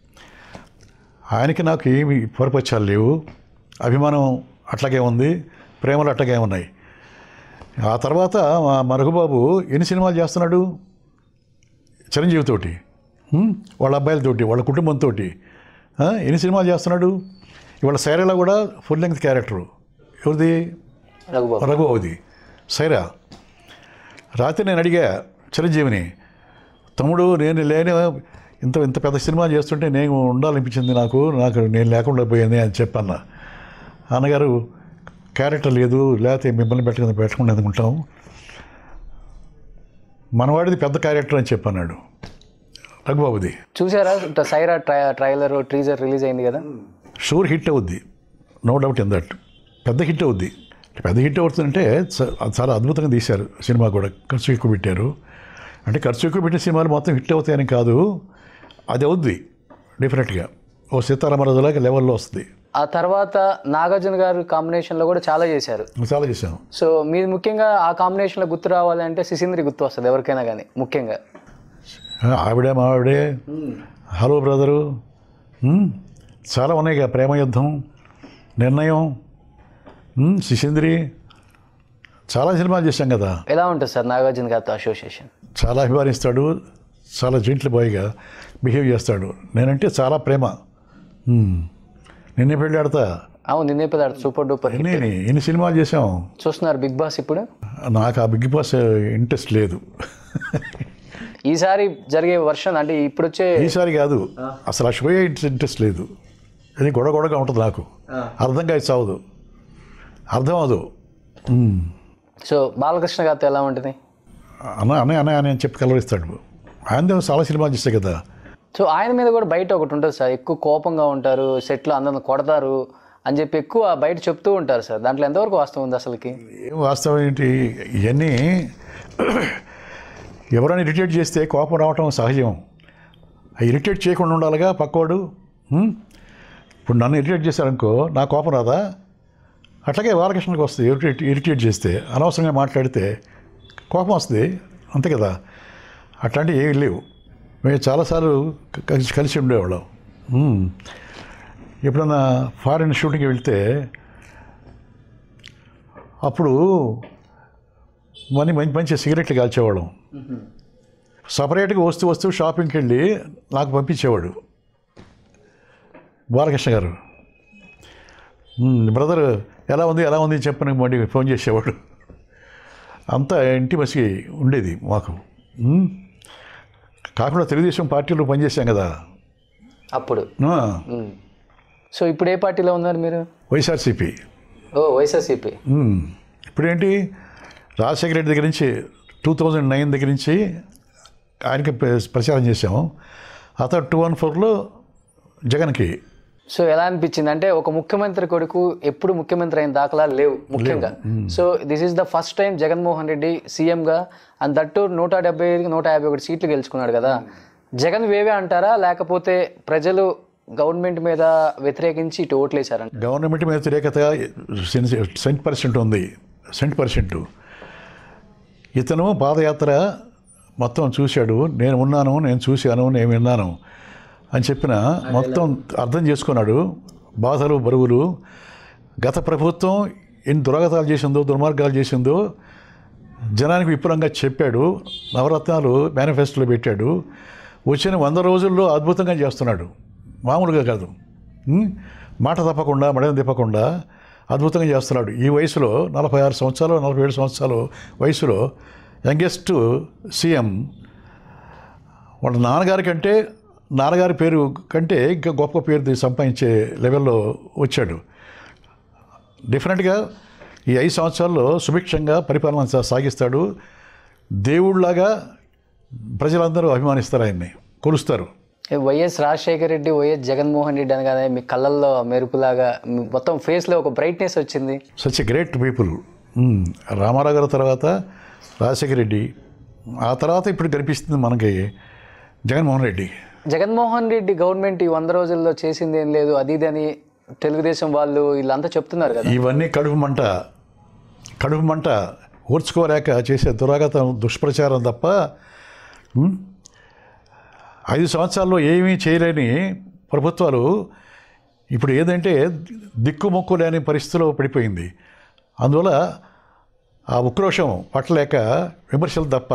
ఆయనకి నాకు ఏమి పొరపచ్చాలు లేవు అభిమానం అట్లాగే ఉంది ప్రేమలు అట్లాగే ఉన్నాయి ఆ తర్వాత మా మరగుబాబు ఎన్ని సినిమాలు చేస్తున్నాడు చిరంజీవితోటి హ్మ్? వాళ్ళ అబ్బాయిలతోటి వాళ్ళ కుటుంబంతో ఎన్ని సినిమాలు చేస్తున్నాడు ఇవాళ సైరాలో కూడా ఫుల్ లెంగ్త్ క్యారెక్టరు ఎవరిది రఘుబాబు రఘుబాబుది సైరా రాత్రి నేను అడిగా చిరంజీవిని తమ్ముడు నేను లేని ఇంత ఇంత పెద్ద సినిమా చేస్తుంటే నేను ఉండాలనిపించింది నాకు నాకు నేను లేకుండా పోయింది అని చెప్పన్న అన్నగారు క్యారెక్టర్ లేదు లేకపోతే మిమ్మల్ని పెట్టకుండా పెట్టకుండా ఎందుకుంటాం మనవాడిది పెద్ద క్యారెక్టర్ అని చెప్పన్నాడు రఘుబాబుది చూసారా ఇట్లా సైరా ట్రై ట్రైలర్ ట్రీజర్ రిలీజ్ అయింది కదా షూర్ హిట్ అవుద్ది నో డౌట్ ఇన్ దట్ పెద్ద హిట్ అవుద్ది పెద్ద హిట్ అవుతుందంటే చ- అది చాలా అద్భుతంగా తీశారు సినిమా కూడా ఖర్చు ఎక్కువ పెట్టారు అంటే ఖర్చు ఎక్కువ పెట్టిన సినిమాలు మొత్తం హిట్ అవుతాయని కాదు అది అవుద్ది డెఫినెట్గా ఓ సీతారామరాజులాగా లెవెల్లో వస్తుంది ఆ తర్వాత నాగార్జున గారు కాంబినేషన్లో కూడా చాలా చేశారు చాలా చేశాం సో మీరు ముఖ్యంగా ఆ కాంబినేషన్లో గుర్తు రావాలి అంటే సిసింద్రి గుర్తు వస్తుంది ఎవరికైనా కానీ ముఖ్యంగా ఆవిడే మావిడే హలో బ్రదరు హ్మ్? చాలా ఉన్నాయి కదా ప్రేమ యుద్ధం నిర్ణయం హ్మ్? శిశింద్రి చాలా సినిమాలు చేశాం కదా ఎలా ఉంటుంది సార్ నాగార్జున గారితో అసోసియేషన్ చాలా అభిమానిస్తాడు చాలా జెంట్ల బాయ్గా బిహేవ్ చేస్తాడు నేనంటే చాలా ప్రేమ హ్మ్. నిన్నే పెళ్ళాడతా అవును నిన్నే పెద్ద సూపర్ డూపర్ హిట్ ఎన్ని ఎన్ని సినిమాలు చేసాం చూస్తున్నారు బిగ్ బాస్ ఇప్పుడు నాకు ఆ బిగ్ బాస్ ఇంట్రెస్ట్ లేదు ఈసారి జరిగే వర్షన్ అంటే ఇప్పుడు వచ్చే ఈసారి కాదు అసలు ఆ షో ఇంట్రెస్ట్ లేదు అది గొడవ గొడవగా ఉంటుంది నాకు అర్థం కాదు చావదు అర్థం అవదు హ్మ్. సో బాలకృష్ణ గారితో ఎలా ఉంటుంది అన్న అన్నయ్య అన్నయ్య అని చెప్పి కలవరిస్తాడు ఆయన చాలా సినిమాలు చేస్తాయి కదా సో ఆయన మీద కూడా బయట ఒకటి ఉంటుంది సార్ ఎక్కువ కోపంగా ఉంటారు సెట్లో అందరిని కొడతారు అని చెప్పి ఎక్కువ బయట చెప్తూ ఉంటారు సార్ దాంట్లో ఎంతవరకు వాస్తవం ఉంది అసలుకి ఏం వాస్తవం ఏంటి ఇవన్నీ ఎవరైనా ఇరిటేట్ చేస్తే కోపం రావటం సహజం ఆ ఇరిటేట్ చేయకుండా ఉండాలిగా పక్కోడు హ్మ్? ఇప్పుడు నన్ను ఇరిటేట్ చేశారనుకో నా కోపం రాదా అట్లాగే బాలకృష్ణకి వస్తుంది ఇరిటేట్ ఇరిటేట్ చేస్తే అనవసరంగా మాట్లాడితే కోపం వస్తుంది అంతే కదా అట్లాంటివి ఏమి లేవు మేము చాలాసార్లు క- కలిసి కలిసి ఉండేవాళ్ళం హ్మ్. ఎప్పుడన్నా ఫారిన్ షూటింగ్కి వెళ్తే అప్పుడు మనీ మంచి మంచి సిగరెట్లు కాల్చేవాళ్ళం సపరేట్గా వస్తూ వస్తూ షాపింగ్కి వెళ్ళి నాకు పంపించేవాడు బాలకృష్ణ గారు బ్రదర్ ఎలా ఉంది ఎలా ఉంది చెప్పని మళ్ళీ ఫోన్ చేసేవాడు అంత ఇంటిమసి ఉండేది మాకు మ్మ్. కాకుండా తెలుగుదేశం పార్టీలో పనిచేశాం కదా అప్పుడు ఆ, ఉమ్. సో ఇప్పుడు ఏ పార్టీలో ఉన్నారు మీరు వైఎస్ఆర్సీపీ ఓ వైఎస్ఆర్సీపీ మ్మ్. ఇప్పుడేంటి రాజశేఖర రెడ్డి దగ్గర నుంచి టూ థౌజండ్ నైన్ దగ్గర నుంచి ఆయనకి ప్ర- ప్రచారం చేసాము ఆ తర్వాత టూ వన్ ఫోర్లో జగన్కి సో ఎలా అనిపించింది అంటే ఒక ముఖ్యమంత్రి కొడుకు ఎప్పుడు ముఖ్యమంత్రి అయిన దాఖలా లేవు ముఖ్యంగా so this is the first time Jaganmohan Reddy సీఎంగా అండ్ దట్టు నూట డెబ్బై ఐదుకి నూట యాభై ఒకటి సీట్లు గెలుచుకున్నాడు కదా జగన్ వేవే అంటారా లేకపోతే ప్రజలు గవర్నమెంట్ మీద వ్యతిరేకించి ఇటు ఓట్లేశారంట గవర్నమెంట్ మీద వ్యతిరేకత సెంట్ పర్సెంట్ ఉంది సెంట్ పర్సెంట్ ఇతను పాదయాత్ర మొత్తం చూశాడు నేను ఉన్నాను నేను చూశాను నేను విన్నాను అని చెప్పిన మొత్తం అర్థం చేసుకున్నాడు బాధలు బరువులు గత ప్రభుత్వం ఎన్ని దురాగతాలు చేసిందో దుర్మార్గాలు చేసిందో జనానికి విపులంగా చెప్పాడు నవరత్నాలు మేనిఫెస్టోలో పెట్టాడు వచ్చిన వంద రోజుల్లో అద్భుతంగా చేస్తున్నాడు మామూలుగా కాదు ఉం? మాట తప్పకుండా మడమ తిప్పకుండా అద్భుతంగా చేస్తున్నాడు ఈ వయసులో నలభై ఆరు సంవత్సరాలు నలభై ఏడు సంవత్సరాలు వయసులో యంగెస్ట్ సీఎం వాళ్ళ నాన్నగారి కంటే నాన్నగారి పేరు కంటే ఇంకా గొప్ప పేరు సంపాదించే లెవెల్లో వచ్చాడు డెఫినెట్గా ఈ ఐదు సంవత్సరాల్లో సుభిక్షంగా పరిపాలన సా- సాగిస్తాడు దేవుళ్ళలాగా ప్రజలందరూ అభిమానిస్తారు ఆయన్ని కొలుస్తారు ఏ వైఎస్ రాజశేఖర రెడ్డి వైఎస్ జగన్మోహన్ రెడ్డి అనగానే మీ కళ్ళల్లో మెరుపులాగా మీ మొత్తం ఫేస్లో ఒక బ్రైట్నెస్ వచ్చింది such a great people Rama Rao గారి తర్వాత రాజశేఖర రెడ్డి ఆ తర్వాత ఇప్పుడు కనిపిస్తుంది మనకి జగన్మోహన్ రెడ్డి జగన్మోహన్ రెడ్డి గవర్నమెంట్ ఈ వంద రోజుల్లో చేసింది ఏం లేదు అది ఇది అని తెలుగుదేశం వాళ్ళు వీళ్ళంతా చెప్తున్నారు కదా ఇవన్నీ కడుపు మంట కడుపు మంట ఓర్చుకోలేక చేసే దురాగతం దుష్ప్రచారం తప్ప ఉం? ఐదు సంవత్సరాల్లో ఏమీ చేయలేని ప్రభుత్వాలు ఇప్పుడు ఏదంటే దిక్కుమొక్కు లేని పరిస్థితిలో పడిపోయింది అందువల్ల ఆ ఉక్రోషం పట్టలేక విమర్శలు తప్ప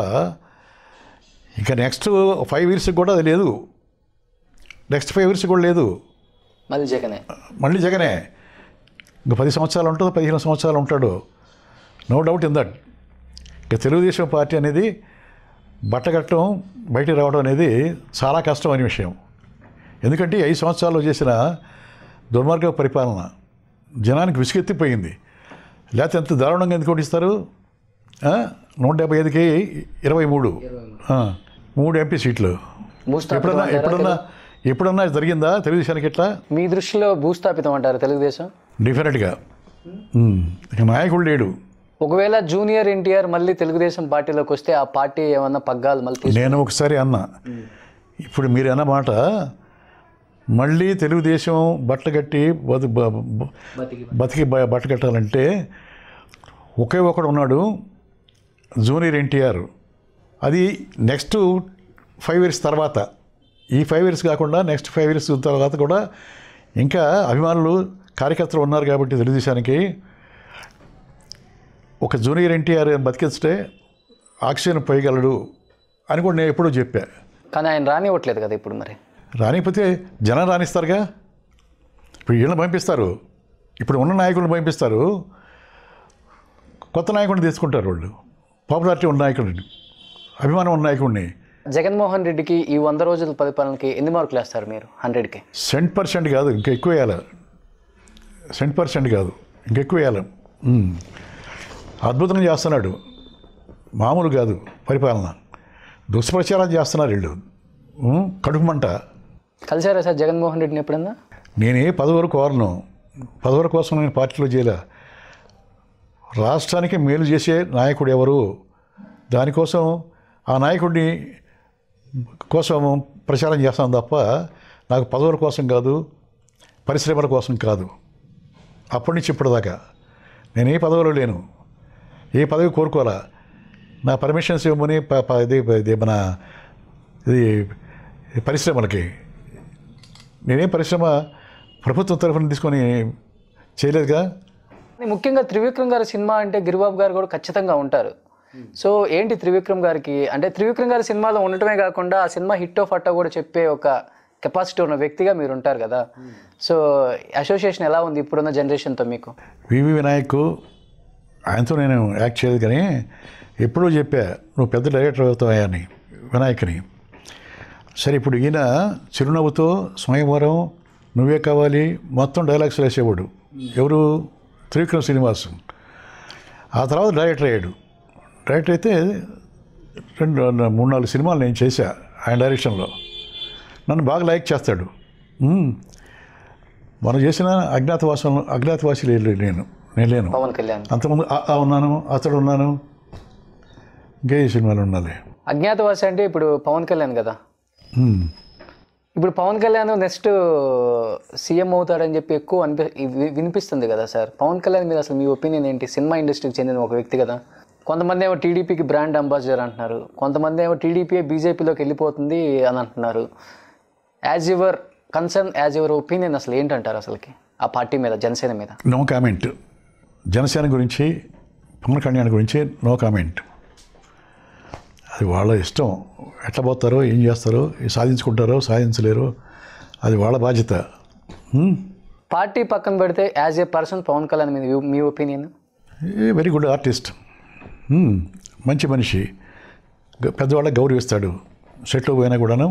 ఇంకా నెక్స్ట్ ఫైవ్ ఇయర్స్కి కూడా అది లేదు నెక్స్ట్ ఫైవ్ ఇయర్స్ కూడా లేదు మళ్ళీ జగనే మళ్ళీ జగనే ఇంకా పది సంవత్సరాలు ఉంటుందో పదిహేను సంవత్సరాలు ఉంటాడు నో డౌట్ ఇన్ దట్ ఇక తెలుగుదేశం పార్టీ అనేది బట్టగట్టడం బయటికి రావడం అనేది చాలా కష్టమైన విషయం ఎందుకంటే ఈ ఐదు సంవత్సరాల్లో చేసిన దుర్మార్గ పరిపాలన జనానికి విసుగెత్తిపోయింది లేకపోతే ఎంత దారుణంగా ఎందుకు ఓడిస్తారు ఆ? నూట డెబ్బై ఐదుకి ఇరవై మూడు ఆ, మూడు ఎంపీ సీట్లు భూస్థాపితం ఎప్పుడన్నా అంటారా? ఎప్పుడన్నా ఎప్పుడన్నా జరిగిందా తెలుగుదేశానికి ఇట్లా మీ దృష్టిలో భూస్థాపితం అంటారు తెలుగుదేశం డెఫినెట్గా ఉమ్. ఇక నాయకుడు లేడు ఒకవేళ జూనియర్ ఎన్టీఆర్ మళ్ళీ తెలుగుదేశం పార్టీలోకి వస్తే ఆ పార్టీ ఏమన్నా పగ్గాలు మళ్ళీ తీసు నేను ఒకసారి అన్నా ఇప్పుడు మీరు అన్నమాట మళ్ళీ తెలుగుదేశం బట్టగట్టి బతు బ- బ- బతికి బ- బట్టగట్టాలంటే ఒకే ఒకడు ఉన్నాడు జూనియర్ ఎన్టీఆర్ అది నెక్స్ట్ ఫైవ్ ఇయర్స్ తర్వాత ఈ ఫైవ్ ఇయర్స్ కాకుండా నెక్స్ట్ ఫైవ్ ఇయర్స్ తర్వాత కూడా ఇంకా అభిమానులు కార్యకర్తలు ఉన్నారు కాబట్టి తెలుగుదేశానికి ఒక జూనియర్ ఎన్టీఆర్ బతికిస్తే ఆక్సిజన్ పోయగలడు అని కూడా నేను ఎప్పుడూ చెప్పా కానీ ఆయన రానివ్వట్లేదు కదా ఇప్పుడు మరి రానిపోతే జనం రాణిస్తారుగా ఇప్పుడు వీళ్ళని పంపిస్తారు ఇప్పుడు ఉన్న నాయకులను పంపిస్తారు కొత్త నాయకుడిని తీసుకుంటారు వాళ్ళు పాపులారిటీ ఉన్న నాయకుడిని అభిమానం ఉన్న నాయకుడిని జగన్మోహన్ రెడ్డికి ఈ వంద రోజుల పరిపాలనకి ఎన్ని మార్కులు వేస్తారు మీరు హండ్రెడ్కి సెంట్ పర్సెంట్ కాదు ఇంకా ఎక్కువ వేయాలి సెంట్ పర్సెంట్ కాదు ఇంకా ఎక్కువ వేయాలి ఉమ్. అద్భుతంగా చేస్తున్నాడు మామూలు కాదు పరిపాలన దుష్ప్రచారం చేస్తున్నారు వీళ్ళు ఉమ్, కడుపు మంట కలిసారా సార్ జగన్మోహన్ రెడ్డిని ఎప్పుడన్నా నేనే పదవరు కోరను పదవర కోసం నేను పార్టీలో చేయలే రాష్ట్రానికి మేలు చేసే నాయకుడు ఎవరు దానికోసం ఆ నాయకుడిని కోసం ప్రచారం చేస్తాను తప్ప నాకు పదవుల కోసం కాదు పరిశ్రమల కోసం కాదు అప్పటి నుంచి ఇప్పటిదాకా నేను ఏ పదవిలో లేను ఏ పదవి కోరుకోవాలా నా పర్మిషన్స్ ఇవ్వమని ప- ప- ఇది ఇది మన ఇది పరిశ్రమలకి నేనేం పరిశ్రమ ప్రభుత్వం తరఫున తీసుకొని చేయలేదుగా ముఖ్యంగా త్రివిక్రమ్ గారి సినిమా అంటే గిరిబాబు గారు కూడా ఖచ్చితంగా ఉంటారు సో ఏంటి త్రివిక్రమ్ గారికి అంటే త్రివిక్రమ్ గారి సినిమాలో ఉండటమే కాకుండా ఆ సినిమా హిట్ ఆఫ్ అట్టా కూడా చెప్పే ఒక కెపాసిటీ ఉన్న వ్యక్తిగా మీరు ఉంటారు కదా సో అసోసియేషన్ ఎలా ఉంది ఇప్పుడున్న జనరేషన్తో మీకు వివి వినాయక్ ఆయనతో నేను యాక్ట్ చేయలేదు కానీ ఎప్పుడూ చెప్పా నువ్వు పెద్ద డైరెక్టర్ అవుతావా అని వినాయక్ని సరే ఇప్పుడు ఈయన చిరునవ్వుతో స్వయంవరం నువ్వే కావాలి మొత్తం డైలాగ్స్ వేసేవాడు ఎవరు త్రివిక్రమ్ శ్రీనివాస్ ఆ తర్వాత డైరెక్టర్ అయ్యాడు డైరెక్టర్ అయితే రెండు మూడు నాలుగు సినిమాలు నేను చేశా ఆయన డైరెక్షన్లో నన్ను బాగా లైక్ చేస్తాడు మ్మ్. మనం చేసిన అజ్ఞాతవాసం అజ్ఞాతవాసి లేదు నేను నేను లేను పవన్ కళ్యాణ్ అంతకుముందు ఆ ఆ ఉన్నాను అతడు ఉన్నాను ఇంకే ఈ సినిమాలు ఉండాలి అజ్ఞాతవాసి అంటే ఇప్పుడు పవన్ కళ్యాణ్ కదా హ్మ్. ఇప్పుడు పవన్ కళ్యాణ్ నెక్స్ట్ సీఎం అవుతాడని చెప్పి ఎక్కువ అనిపి వి- వినిపిస్తుంది కదా సార్ పవన్ కళ్యాణ్ మీద అసలు మీ ఒపీనియన్ ఏంటి సినిమా ఇండస్ట్రీకి చెందిన ఒక వ్యక్తి కదా కొంతమంది ఏమో టీడీపీకి బ్రాండ్ అంబాసిడర్ అంటున్నారు కొంతమంది ఏమో టీడీపీ బీజేపీలోకి వెళ్ళిపోతుంది అని అంటున్నారు as your concern as your opinion అసలు ఏంటంటారు అసలుకి ఆ పార్టీ మీద జనసేన మీద నో కామెంట్ జనసేన గురించి పవన్ కళ్యాణ్ గురించి నో కామెంట్ అది వాళ్ళ ఇష్టం ఎట్లా పోతారో ఏం చేస్తారో సాధించుకుంటారో సాధించలేరో అది వాళ్ళ బాధ్యత హ్మ్? పార్టీ పక్కన పెడితే as a person Pawan Kalyan మీద మీ- మీ ఒపీనియన్ వెరీ గుడ్ ఆర్టిస్ట్ హ్మ్. మంచి మనిషి గ- పెద్దవాళ్ళకి గౌరవిస్తాడు సెట్లో పోయినా కూడాను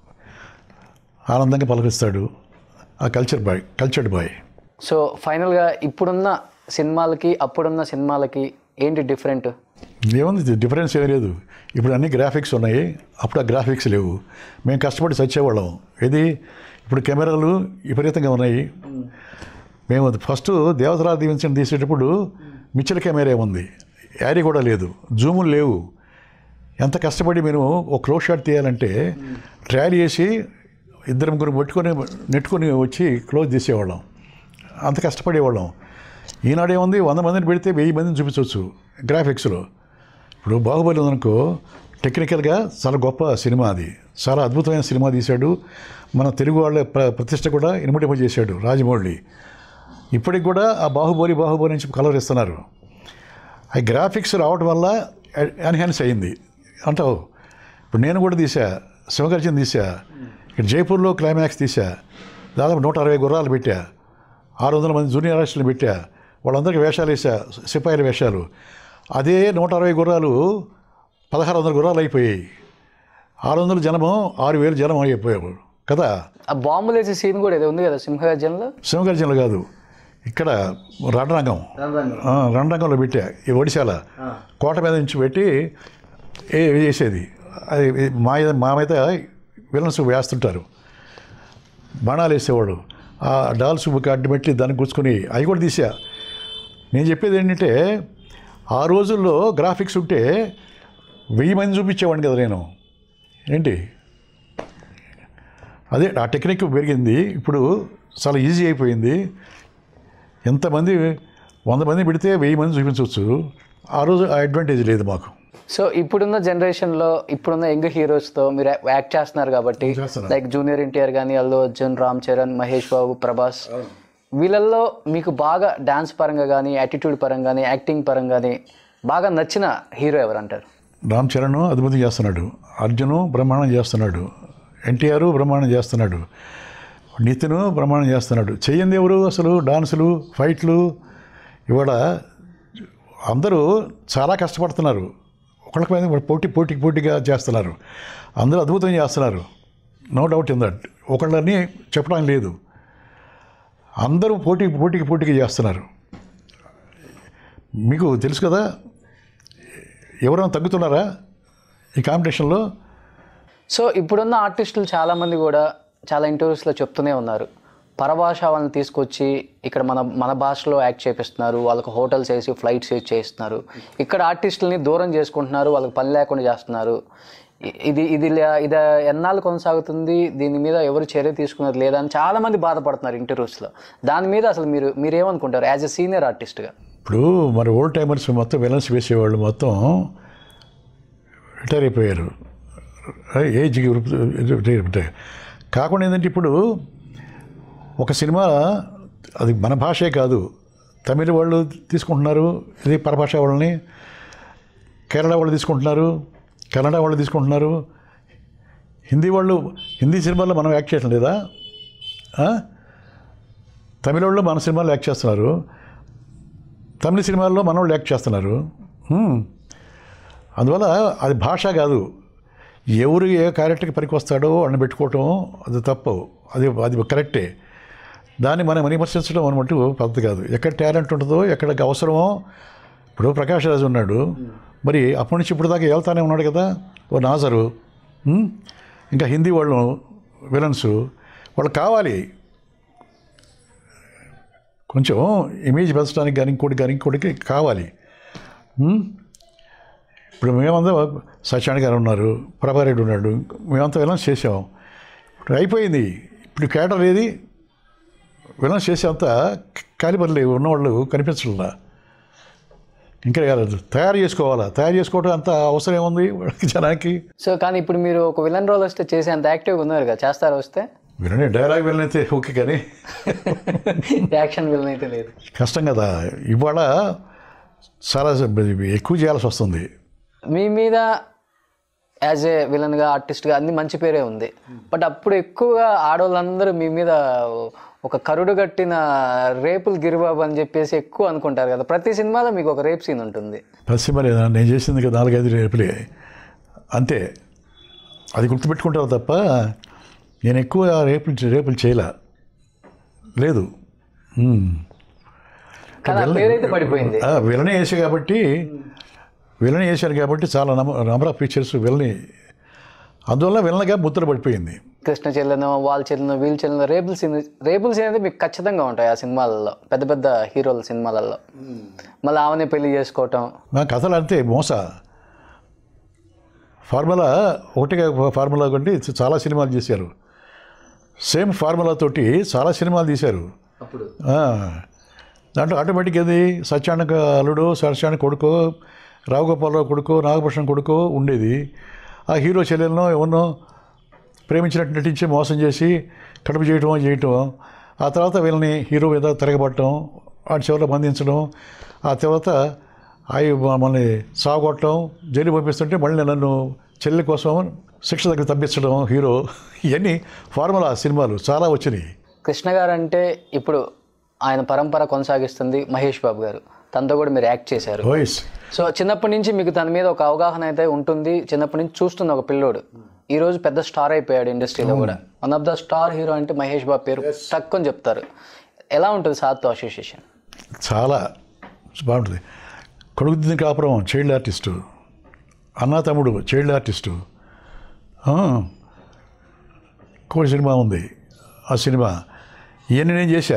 ఆనందంగా పలకరిస్తాడు ఆ culture boy cultured boy so ఫైనల్గా ఇప్పుడున్న సినిమాలకి అప్పుడున్న సినిమాలకి ఏంటి డిఫరెంట్ ఏముంది డిఫరెన్స్ ఏమీ లేదు ఇప్పుడు అన్ని గ్రాఫిక్స్ ఉన్నాయి అప్పుడు ఆ గ్రాఫిక్స్ లేవు మేము కష్టపడి చచ్చేవాళ్ళం ఇది ఇప్పుడు కెమెరాలు విపరీతంగా ఉన్నాయి మేము ఫస్ట్ దేవతరా దీవించండి తీసేటప్పుడు మిచ్చల కెమెరా ఉంది యారీ కూడా లేదు జూములు లేవు ఎంత కష్టపడి మేము ఒక క్లోజ్ షాట్ తీయాలంటే ట్రయల్ చేసి ఇద్దరు ముగ్గురు పట్టుకొని నెట్టుకొని వచ్చి క్లోజ్ తీసేవాళ్ళం అంత కష్టపడేవాళ్ళం ఈనాడు ఏముంది వంద మందిని పెడితే వెయ్యి మందిని చూపించవచ్చు గ్రాఫిక్స్లో ఇప్పుడు బాహుబలి ఉందనుకో టెక్నికల్గా చాలా గొప్ప సినిమా అది చాలా అద్భుతమైన సినిమా తీశాడు మన తెలుగు వాళ్ళ ప్ర ప్రతిష్ట కూడా ఇనుమటింప చేశాడు రాజమౌళి ఇప్పటికి కూడా ఆ బాహుబలి బాహుబలి నుంచి కలర్ ఇస్తున్నారు ఆ గ్రాఫిక్స్ రావడం వల్ల ఎన్హాన్స్ అయింది అంటావు ఇప్పుడు నేను కూడా తీసా శివగర్జన్ తీసా ఇక్కడ జైపూర్లో క్లైమాక్స్ తీసా దాదాపు నూట అరవై గుర్రాలు పెట్టా ఆరు వందల మంది జూనియర్ ఆర్టిస్టులు పెట్టా వాళ్ళందరికీ వేషాలు వేసా సిపాయిల వేషాలు అదే నూట అరవై గుర్రాలు పదహారు వందల గుర్రాలు అయిపోయాయి ఆరు వందల జనము ఆరు వేలు జనం అయిపోయారు కదా ఆ బాంబులు వేసే సీన్ కూడా ఏదో ఉంది కదా సింహగర్జనలో శివగర్జనలు కాదు ఇక్కడ రణరంగం ఆ, రణరంగంలో పెట్టా ఈ ఒడిశాల కోట మీద నుంచి పెట్టి ఏ చేసేది అది మా మా మీద విలన్స్ వేస్తుంటారు బాణాలు వేసేవాడు ఆ డాల్స్ బుక్ అడ్డు పెట్టి దాన్ని కూర్చుకొని అవి కూడా తీసా నేను చెప్పేది ఏంటంటే ఆ రోజుల్లో గ్రాఫిక్స్ ఉంటే వెయ్యి మంది చూపించేవాడిని కదా నేను ఏంటి అదే ఆ టెక్నిక్ పెరిగింది ఇప్పుడు చాలా ఈజీ అయిపోయింది ఎంతమంది వంద మంది పెడితే వెయ్యి మంది చూపించవచ్చు ఆ రోజు ఆ అడ్వాంటేజ్ లేదు మాకు సో ఇప్పుడున్న జనరేషన్లో ఇప్పుడున్న యంగ్ హీరోస్తో మీరు యాక్ట్ చేస్తున్నారు కాబట్టి చేస్తున్నాను. లైక్ జూనియర్ ఎన్టీఆర్ కానీ అల్లు అర్జున్ రామ్ చరణ్ మహేష్ బాబు ప్రభాస్ వీళ్ళల్లో మీకు బాగా డాన్స్ పరంగా కానీ యాటిట్యూడ్ పరంగా కానీ యాక్టింగ్ పరంగా కానీ బాగా నచ్చిన హీరో ఎవరు అంటారు రామ్ చరణ్ అద్భుతం చేస్తున్నాడు అర్జును బ్రహ్మాండం చేస్తున్నాడు ఎన్టీఆర్ బ్రహ్మాండం చేస్తున్నాడు నితిన్ బ్రహ్మాండం చేస్తున్నాడు చెయ్యింది ఎవరు అసలు డాన్సులు ఫైట్లు ఇవాళ అందరూ చాలా కష్టపడుతున్నారు ఒకళ్ళకి మీద పోటీ పోటీకి పోటీగా చేస్తున్నారు అందరూ అద్భుతం చేస్తున్నారు నో డౌట్ ఇన్ దట్ ఒకళ్ళని చెప్పడం లేదు అందరూ పోటీ పోటీకి పోటీకి చేస్తున్నారు మీకు తెలుసు కదా ఎవరైనా తగ్గుతున్నారా ఈ కాంపిటీషన్లో సో ఇప్పుడున్న ఆర్టిస్టులు చాలామంది కూడా చాలా ఇంటర్వ్యూస్లో చెప్తూనే ఉన్నారు పరభాష వాళ్ళని తీసుకొచ్చి ఇక్కడ మన మన భాషలో యాక్ట్ చేపిస్తున్నారు వాళ్ళకి హోటల్స్ వేసి ఫ్లైట్స్ వేసి చేస్తున్నారు ఇక్కడ ఆర్టిస్టులని దూరం చేసుకుంటున్నారు వాళ్ళకి పని లేకుండా చేస్తున్నారు ఇ- ఇది ఇది లే- ఇది ఎన్నాళ్ళు కొనసాగుతుంది దీని మీద ఎవరు చర్య తీసుకున్నది లేదా అని చాలామంది బాధపడుతున్నారు ఇంటర్వ్యూస్లో దాని మీద అసలు మీరు మీరేమనుకుంటారు యాజ్ ఎ సీనియర్ ఆర్టిస్ట్గా ఇప్పుడు మరి ఓల్డ్ టైమర్స్ మొత్తం విలన్స్ వేసేవాళ్ళు మొత్తం రిటైర్ అయిపోయారు ఏజ్ రిటైర్ అయిపోయారు కాకుండా ఏంటంటే ఇప్పుడు ఒక సినిమా అది మన భాషే కాదు తమిళ వాళ్ళు తీసుకుంటున్నారు ఇది పరభాష వాళ్ళని కేరళ వాళ్ళు తీసుకుంటున్నారు కన్నడ వాళ్ళు తీసుకుంటున్నారు హిందీ వాళ్ళు హిందీ సినిమాల్లో మనం యాక్ట్ చేయటం లేదా ఆ? తమిళ వాళ్ళు మన సినిమాల్లో యాక్ట్ చేస్తున్నారు తమిళ సినిమాల్లో మనోళ్ళు యాక్ట్ చేస్తున్నారు హ్మ్. అందువల్ల అది భాష కాదు ఎవరు ఏ క్యారెక్టర్కి పనికి వస్తాడో వాళ్ళని పెట్టుకోవటం అది తప్పు అది అది కరెక్టే దాన్ని మనం విమర్శించడం అనమాట పద్ధతి కాదు ఎక్కడ టాలెంట్ ఉంటుందో ఎక్కడ అవసరమో ఇప్పుడు ప్రకాష్ రాజు ఉన్నాడు మరి అప్పటి నుంచి ఇప్పుడు దాకా వెళ్తానే ఉన్నాడు కదా ఓ నాజరు హ్మ్? ఇంకా హిందీ వాళ్ళు విలన్స్ వాళ్ళు కావాలి కొంచెం ఇమేజ్ పెంచడానికి కానీ ఇంకోటి కానీ ఇంకోటికి కావాలి ఉమ్? ఇప్పుడు మేమంతా సత్యాన్ని గారు ఉన్నారు ప్రభారెడ్డి ఉన్నాడు మేమంతా విలన్స్ చేసాం ఇప్పుడు అయిపోయింది ఇప్పుడు కేటర్ ఏది విలన్స్ చేసేంత కాలిబర్లు ఉన్నవాళ్ళు కనిపించట్లా ఇంకా కాలేదు తయారు చేసుకోవాలా తయారు చేసుకోవడం అంత అవసరం ఏముంది వాళ్ళకి జనానికి సో కానీ ఇప్పుడు మీరు ఒక విలన్ రోల్ వస్తే చేసే అంత యాక్టివ్గా ఉన్నారు కదా చేస్తారా వస్తే వినండి డైలాగ్ విలన్ అయితే ఓకే కానీ యాక్షన్ విలన్ అయితే లేదు కష్టం కదా ఇవాళ చాలా ఎక్కువ చేయాల్సి వస్తుంది మీ మీద యాజ్ ఏ విలన్గా ఆర్టిస్ట్గా అన్ని మంచి పేరే ఉంది బట్ అప్పుడు ఎక్కువగా ఆడవాళ్ళందరూ మీ మీద ఒక కరుడు కట్టిన రేపులు గిరిబాబు అని చెప్పేసి ఎక్కువ అనుకుంటారు కదా ప్రతి సినిమాలో మీకు ఒక రేప్ సీన్ ఉంటుంది పశ్చిమ లేదా నేను చేసింది కదా నాలుగైదు రేపులే అంతే అది గుర్తుపెట్టుకుంటారు తప్ప నేను ఎక్కువ రేపులు రేపులు చేయలే లేదు ఉమ్. కానీ ఆ పేరైతే పడిపోయింది ఆ, విలనే వేసా కాబట్టి విలనే వేశాను కాబట్టి చాలా నంబర్ ఆఫ్ పిక్చర్స్ విలని అందువల్ల విలనగా ముద్ర పడిపోయింది కృష్ణ చెల్లెనో వాళ్ళ చెల్లెనో వీళ్ళ చెల్లెనో రేపుల్ సీన్ రేపుల్ సీన్ అయితే మీకు ఖచ్చితంగా ఉంటాయి ఆ సినిమాలలో పెద్ద పెద్ద హీరోల సినిమాలలో మళ్ళీ ఆమెనే పెళ్లి చేసుకోవటం నా కథలు అంతే మోస ఫార్ములా ఒకటిగా ఫార్ములా కంటే చాలా సినిమాలు చేశారు సేమ్ ఫార్ములా తోటి చాలా సినిమాలు తీశారు అప్పుడు ఆ, దాంట్లో ఆటోమేటిక్ ఏది సత్యానికి అల్లుడు సత్యానికి కొడుకో రావుగోపాలరావు కొడుకో నాగభూషణ్ కొడుకో ఉండేది ఆ హీరో చెల్లెలను ఎవరినో ప్రేమించినట్టు నటించి మోసం చేసి కడుపు చేయటం చేయటం ఆ తర్వాత వీళ్ళని హీరో మీద తిరగబట్టడం వాటి చివరిలో బంధించడం ఆ తర్వాత అవి మనల్ని సాగొట్టడం జైలు పంపిస్తుంటే మళ్ళీ నన్ను చెల్లి కోసం శిక్ష దగ్గర తప్పించడం హీరో ఇవన్నీ ఫార్ములా సినిమాలు చాలా వచ్చినాయి కృష్ణ గారు అంటే ఇప్పుడు ఆయన పరంపర కొనసాగిస్తుంది మహేష్ బాబు గారు తనతో కూడా మీరు యాక్ట్ చేశారు వాయిస్ సో చిన్నప్పటి నుంచి మీకు తన మీద ఒక అవగాహన అయితే ఉంటుంది చిన్నప్పటి నుంచి చూస్తున్న ఒక పిల్లోడు ఈ రోజు పెద్ద స్టార్ అయిపోయాడు ఇండస్ట్రీలో కూడా one of the star hero అంటే మహేష్ బాబు పేరు తక్కువ అని చెప్తారు ఎలా ఉంటుంది సాత్తో అసోసియేషన్ చాలా బాగుంటుంది కొడుకు దిద్దిన కాపురం చైల్డ్ ఆర్టిస్టు అన్నా తమ్ముడు చైల్డ్ ఆర్టిస్టు ఆ, ఇంకో సినిమా ఉంది ఆ సినిమా ఇవన్నీ నేను చేశా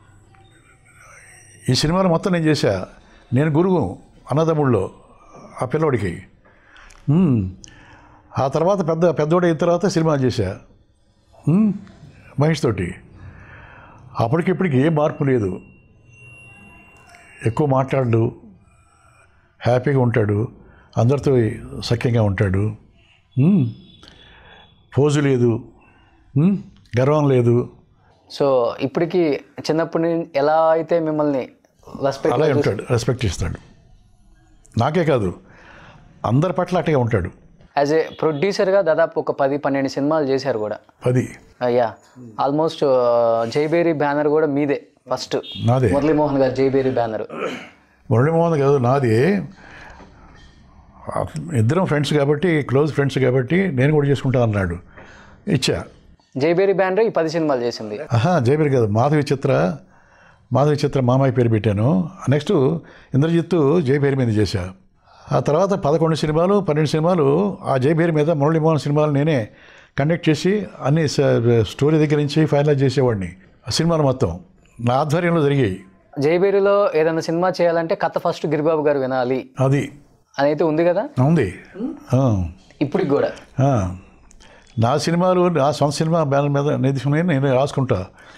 ఈ సినిమాలు మొత్తం నేను చేశా నేను గురువు అన్నదమ్ముళ్ళు ఆ పిల్లోడికి ఉమ్. ఆ తర్వాత పెద్ద పెద్దోడు అయిన తర్వాత సినిమా చేశా ఉమ్, మహేష్ తోటి అప్పటికిప్పటికి ఏ మార్పు లేదు ఎక్కువ మాట్లాడు హ్యాపీగా ఉంటాడు అందరితో సఖ్యంగా ఉంటాడు ఉమ్. పోజు లేదు ఉమ్. గర్వం లేదు సో ఇప్పటికి చిన్నప్పటి నుంచి ఎలా అయితే మిమ్మల్ని రెస్పెక్ట్ అలాగే ఉంటాడు రెస్పెక్ట్ ఇస్తాడు నాకే కాదు అందరి పట్ల అట్టగా ఉంటాడు యాజ్ ఏ ప్రొడ్యూసర్గా దాదాపు ఒక పది పన్నెండు సినిమాలు చేశారు కూడా అది అయ్యా ఆల్మోస్ట్ జైబేరీ బ్యానర్ కూడా మీదే ఫస్ట్ నాదే మురళీమోహన్ గారు జైబేరీ బ్యానర్ మురళీమోహన్ కాదు నాది ఇద్దరం ఫ్రెండ్స్ కాబట్టి క్లోజ్ ఫ్రెండ్స్ కాబట్టి నేను కూడా చేసుకుంటా అన్నాడు ఇచ్చా జైబేరీ బ్యానర్ ఈ పది సినిమాలు చేసింది ఆహా జయబీర్ కాదు మాధవి చిత్ర మాధవి చిత్ర మామయ్య పేరు పెట్టాను నెక్స్ట్ ఇంద్రజిత్తు జయ పేరు మీద చేశా ఆ తర్వాత పదకొండు సినిమాలు పన్నెండు సినిమాలు ఆ జయ పేరు మీద మురళీమోహన్ సినిమాలు నేనే కండక్ట్ చేసి అన్ని స- స్టోరీ దగ్గర నుంచి ఫైనలైజ్ చేసేవాడిని ఆ సినిమాలు మొత్తం నా ఆధ్వర్యంలో జరిగాయి జైబేరీలో ఏదైనా సినిమా చేయాలంటే కథ ఫస్ట్ గిరిబాబు గారు వినాలి అది అని అయితే ఉంది కదా ఉంది ఆ. ఇప్పటికి కూడా ఆ. నా సినిమాలు నా సొంత సినిమా బ్యానర్ మీద నేను నేను రాసుకుంటా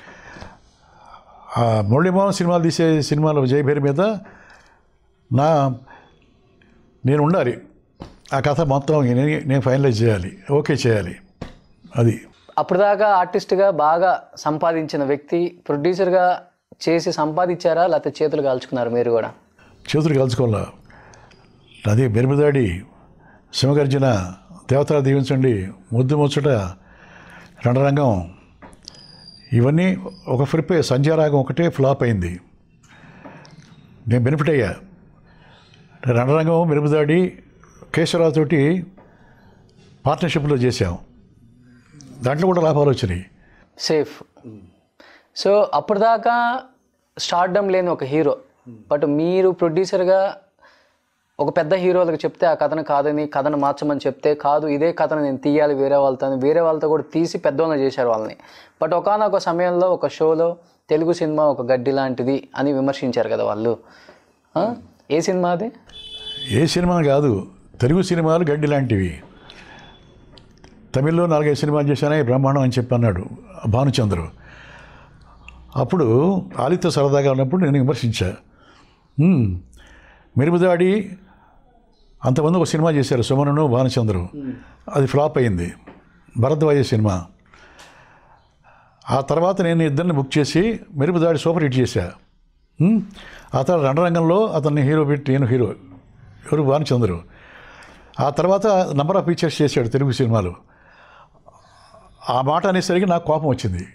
ఆ మురళీమోహన్ సినిమాలు తీసే సినిమాలు జయభేరి మీద నా నేను ఉండాలి ఆ కథ మొత్తం నేను నేను ఫైనలైజ్ చేయాలి ఓకే చేయాలి అది అప్పుడు దాకా ఆర్టిస్ట్గా బాగా సంపాదించిన వ్యక్తి ప్రొడ్యూసర్గా చేసి సంపాదించారా లేకపోతే చేతులు కాల్చుకున్నారు మీరు కూడా చేతులు కలుసుకోవాలా అది బెరుమిదాడి సింహగర్జన దేవతల దీవించండి ముద్దు ముచ్చట రణరంగం ఇవన్నీ ఒక ఫ్లిప్ సంధ్యారాగం ఒకటే ఫ్లాప్ అయింది నేను బెనిఫిట్ అయ్యా రణరంగం మెరుపుదాడి కేశవరావు తోటి పార్ట్నర్షిప్లో చేశాం దాంట్లో కూడా లాభాలు వచ్చినాయి సేఫ్ సో అప్పటిదాకా స్టార్డమ్ లేని ఒక హీరో బట్ మీరు ప్రొడ్యూసర్గా ఒక పెద్ద హీరోలకు చెప్తే ఆ కథను కాదని కథను మార్చమని చెప్తే కాదు ఇదే కథను నేను తీయాలి వేరే వాళ్ళతో అని వేరే వాళ్ళతో కూడా తీసి పెద్దవాళ్ళని చేశారు వాళ్ళని బట్ ఒకనొక సమయంలో ఒక షోలో తెలుగు సినిమా ఒక గడ్డి లాంటిది అని విమర్శించారు కదా వాళ్ళు ఆ? ఏ సినిమా అది ఏ సినిమా కాదు తెలుగు సినిమాలు గడ్డి లాంటివి తమిళ్లో నాలుగైదు సినిమాలు చేశానే బ్రహ్మాండం అని చెప్పి అన్నాడు భానుచంద్రు అప్పుడు ఆలితో సరదాగా ఉన్నప్పుడు నేను విమర్శించా "హ్మ్, మెరుపుదాడి అంతమంది ఒక సినిమా చేశారు సుమనును భానుచంద్రు అది ఫ్లాప్ అయింది భరద్వాజ సినిమా ఆ తర్వాత నేను ఇద్దరిని బుక్ చేసి మెరుపుదాడి సూపర్ హిట్ చేశా హ్మ్? ఆ తర్వాత రణరంగంలో అతన్ని హీరో పెట్టి నేను హీరో ఎవరు భానుచంద్రు ఆ తర్వాత నంబర్ ఆఫ్ పిక్చర్స్ చేశాడు తెలుగు సినిమాలు ఆ మాట అనేసరికి నాకు కోపం వచ్చింది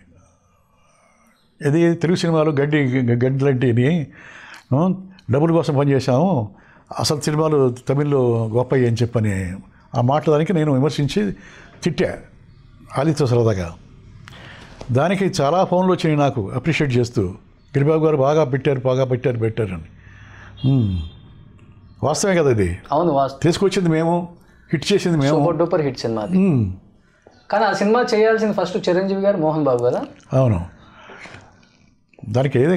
ఇది తెలుగు సినిమాలు గడ్డి గడ్డి లాంటిని ఉం, డబ్బుల కోసం పనిచేశాము అసలు సినిమాలు తమిళ్లో గొప్ప అని చెప్పని ఆ మాటదానికి నేను విమర్శించి తిట్టా ఆలితో సరదాగా దానికి చాలా ఫోన్లు వచ్చినాయి నాకు అప్రిషియేట్ చేస్తూ గిరిబాబు గారు బాగా పెట్టారు బాగా పెట్టారు పెట్టారు అని ఉమ్. వాస్తవమే కదా ఇది అవును వాస్తవం తీసుకొచ్చింది మేము హిట్ చేసింది మేము సూపర్ డూపర్ హిట్ సినిమా అది ఉమ్. కానీ ఆ సినిమా చేయాల్సింది ఫస్ట్ చిరంజీవి గారు మోహన్ బాబు కదా అవును దానికి ఏది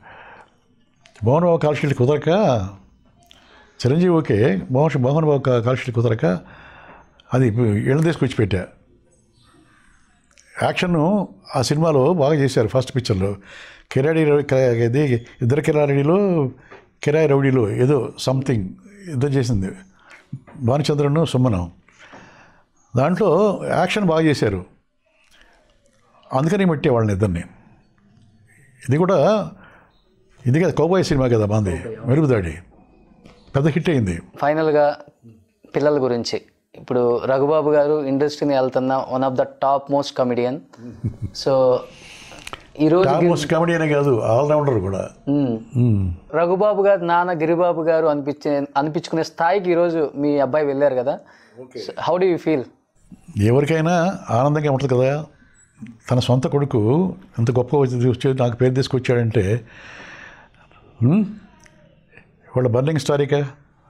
మోహన్ బాబు కాల్షీట్ కుదరక చిరంజీవి ఓకే మోహన్ మోహన్ బాబు కా- కాల్షీట్ కుదరక అది ఇళ్ళ తీసుకొచ్చి పెట్టా యాక్షన్ ఆ సినిమాలో బాగా చేశారు ఫస్ట్ పిక్చర్లో కిరాడి రౌ- క- ఇది ఇద్దరు కిరాడిలో కిరాయి రౌడీలో ఏదో సంథింగ్ ఏదో చేసింది భానుచంద్రను సుమ్మనం దాంట్లో యాక్షన్ బాగా చేశారు అందుకని పెట్టే వాళ్ళని ఇద్దరిని ఇది కూడా ఇది కదా కౌబాయ్ సినిమా కదా బాంది మెరుగుదాడి పెద్ద హిట్ అయింది ఫైనల్గా పిల్లల గురించి ఇప్పుడు రఘుబాబు గారు ఇండస్ట్రీని వెళ్తున్న one of the top most comedian so ఈరోజు ఆల్మోస్ట్ కామెడీ అనే కాదు ఆల్రౌండర్ కూడా మ్మ్. మ్మ్. రఘుబాబు గారు నాన్న గిరిబాబు గారు అనిపించే అనిపించుకునే స్థాయికి ఈరోజు మీ అబ్బాయి వెళ్ళారు కదా హౌ డూ యూ ఫీల్ ఎవరికైనా ఆనందంగా ఉంటుంది కదా తన సొంత కొడుకు ఎంత గొప్ప వచ్చి నాకు పేరు తీసుకొచ్చాడంటే మ్మ్? వాళ్ళ బర్నింగ్ స్టారీకా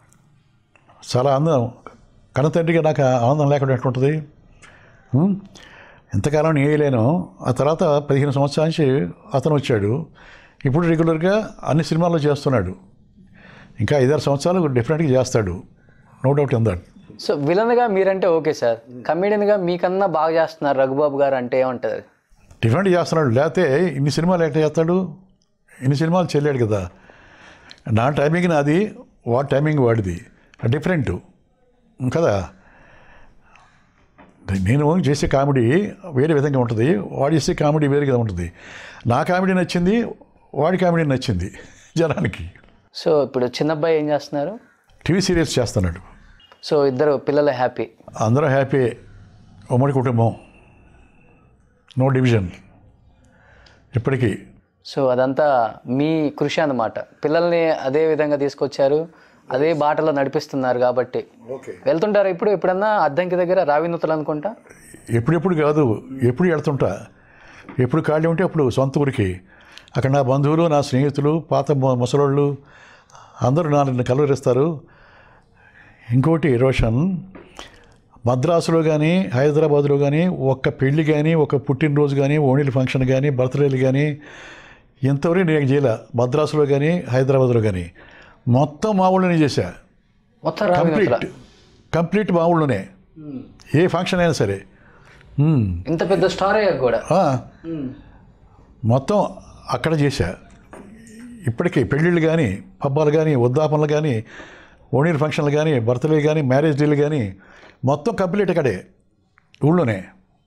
చాలా ఆనందం కనతండ్రిగా నాకు ఆనందం లేకుండా ఎట్లుంటుంది మ్మ్? ఎంతకాలం నేను వేయలేను ఆ తర్వాత పదిహేను సంవత్సరాల నుంచి అతను వచ్చాడు ఇప్పుడు రెగ్యులర్గా అన్ని సినిమాల్లో చేస్తున్నాడు ఇంకా ఐదారు సంవత్సరాలు డిఫరెంట్గా చేస్తాడు no doubt in that so విలన్గా మీరంటే ఓకే సార్ కమిడియన్గా మీకన్నా బాగా చేస్తున్నారు రఘుబాబు గారు అంటే ఏమంటారు డిఫరెంట్ చేస్తున్నాడు లేకపోతే ఇన్ని సినిమాలు ఎట్లా చేస్తాడు ఇన్ని సినిమాలు చెల్లాడు కదా నా టైమింగ్ నాది వాడి టైమింగ్ వాడిది డిఫరెంట్ కదా నేను చేసే కామెడీ వేరే విధంగా ఉంటుంది వాడు చేసే కామెడీ వేరేగా ఉంటుంది నా కామెడీ నచ్చింది వాడి కామెడీ నచ్చింది జనానికి సో ఇప్పుడు చిన్నబ్బాయి ఏం చేస్తున్నారు టీవీ సీరియల్స్ చేస్తున్నాడు సో ఇద్దరు పిల్లలు హ్యాపీ అందరూ హ్యాపీ ఉమ్మడి కుటుంబం నో డివిజన్ ఇప్పటికీ సో అదంతా మీ కృషి అన్నమాట పిల్లల్ని అదే విధంగా తీసుకొచ్చారు అదే బాటలో నడిపిస్తున్నారు కాబట్టి ఓకే వెళ్తుంటారా ఇప్పుడు ఎప్పుడన్నా అద్దంకి దగ్గర రావినూతలు అనుకుంటా ఎప్పుడెప్పుడు కాదు ఎప్పుడు వెళ్తుంటా ఎప్పుడు ఖాళీ ఉంటే అప్పుడు సొంత ఊరికి అక్కడ నా బంధువులు నా స్నేహితులు పాత ము- ముసలోళ్ళు అందరూ నన్ను కలవరిస్తారు ఇంకోటి రోషన్ మద్రాసులో కానీ హైదరాబాద్లో కానీ ఒక్క పెళ్లి కానీ ఒక పుట్టినరోజు కానీ ఓణీల ఫంక్షన్ కానీ బర్త్డేలు కానీ ఇంతవరకు నేను చేయలే మద్రాసులో కానీ హైదరాబాద్లో కానీ మొత్తం మా ఊళ్ళోనే చేశా మొత్తం రావినూతల కంప్లీట్ కంప్లీట్ మా ఊళ్ళోనే ఏ ఫంక్షన్ అయినా సరే మ్మ్. ఇంత పెద్ద స్టార్ అయ్యాక కూడా ఆ, మొత్తం అక్కడ చేశా ఇప్పటికీ పెళ్ళిళ్ళు కానీ పబ్బాలు కానీ వృద్ధాపనలు కానీ ఓణీర్ ఫంక్షన్లు కానీ బర్త్డే కానీ మ్యారేజ్ డేలు కానీ మొత్తం కంప్లీట్ అక్కడే ఊళ్ళోనే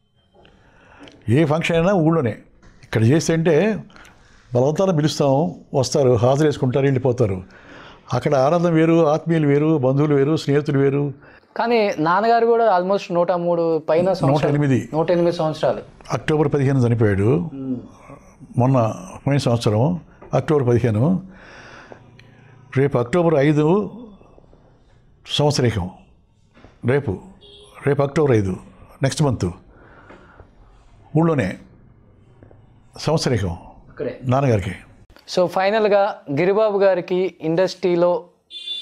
ఏ ఫంక్షన్ అయినా ఊళ్ళోనే ఇక్కడ చేస్తే అంటే బలవంతాన్ని పిలుస్తాం వస్తారు హాజరు వేసుకుంటారు వెళ్ళిపోతారు అక్కడ ఆనందం వేరు ఆత్మీయులు వేరు బంధువులు వేరు స్నేహితులు వేరు కానీ నాన్నగారు కూడా ఆల్మోస్ట్ నూట మూడు పైన నూట సంవత్సరాలు ఎనిమిది నూట ఎనిమిది సంవత్సరాలు అక్టోబర్ పదిహేను చనిపోయాడు మొన్న పోయిన సంవత్సరం అక్టోబర్ పదిహేను రేపు అక్టోబర్ ఐదు సంవత్సరికం రేపు రేపు అక్టోబర్ ఐదు నెక్స్ట్ మంత్ ఊళ్ళోనే సంవత్సరికం అక్కడే నాన్నగారికి సో ఫైనల్గా గిరిబాబు గారికి ఇండస్ట్రీలో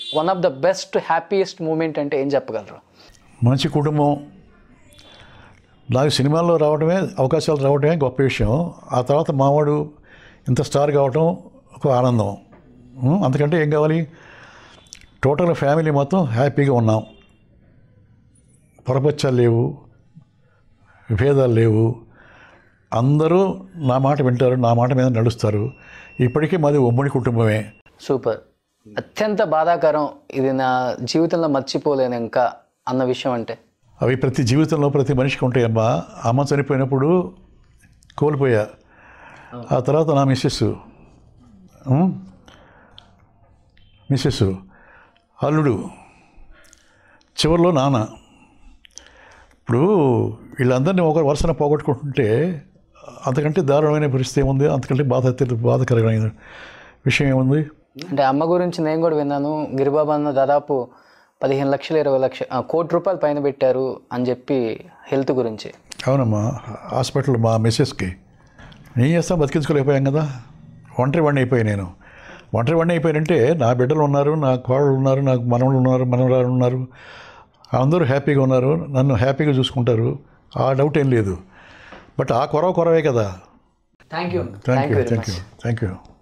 one of the best happiest moment అంటే ఏం చెప్పగలరు మంచి కుటుంబం నాకు సినిమాల్లో రావడమే అవకాశాలు రావడమే గొప్ప విషయం ఆ తర్వాత మావాడు ఇంత స్టార్ కావటం ఒక ఆనందం ఉం, అంతకంటే ఏం కావాలి టోటల్ ఫ్యామిలీ మొత్తం హ్యాపీగా ఉన్నాం పొరపచ్చాలు లేవు విభేదాలు లేవు అందరూ నా మాట వింటారు నా మాట మీద నడుస్తారు ఇప్పటికీ మాది ఉమ్మడి కుటుంబమే సూపర్ అత్యంత బాధాకరం ఇది నా జీవితంలో మర్చిపోలేను ఇంకా అన్న విషయం అంటే అవి ప్రతి జీవితంలో ప్రతి మనిషికి ఉంటాయమ్మా అమ్మ చనిపోయినప్పుడు కోల్పోయా ఆ తర్వాత నా మిస్సెస్ ఉం? మిస్సెస్ అల్లుడు చివరిలో నాన్న ఇప్పుడు వీళ్ళందరినీ ఒక వరుసన పోగొట్టుకుంటుంటే అంతకంటే దారుణమైన పరిస్థితి ఏముంది అంతకంటే బాధ బాధకరమైన విషయం ఏముంది అంటే అమ్మ గురించి నేను కూడా విన్నాను గిరిబాబు అన్న దాదాపు పదిహేను లక్షలు ఇరవై లక్ష ఆ, కోటి రూపాయలు పైన పెట్టారు అని చెప్పి హెల్త్ గురించి అవునమ్మా హాస్పిటల్ మా మిస్సెస్కి ఏం చేస్తాం బతికించుకోలేకపోయాం కదా ఒంటరి వాడిని అయిపోయి నేను ఒంటరి వాడిని అయిపోయానంటే నా బిడ్డలు ఉన్నారు నా కోడలు ఉన్నారు నాకు మనవలు ఉన్నారు మనవరాలు ఉన్నారు అందరూ హ్యాపీగా ఉన్నారు నన్ను హ్యాపీగా చూసుకుంటారు ఆ డౌట్ ఏం లేదు బట్ ఆ కొరవ కొరవే కదా thank you thank you thank you thank you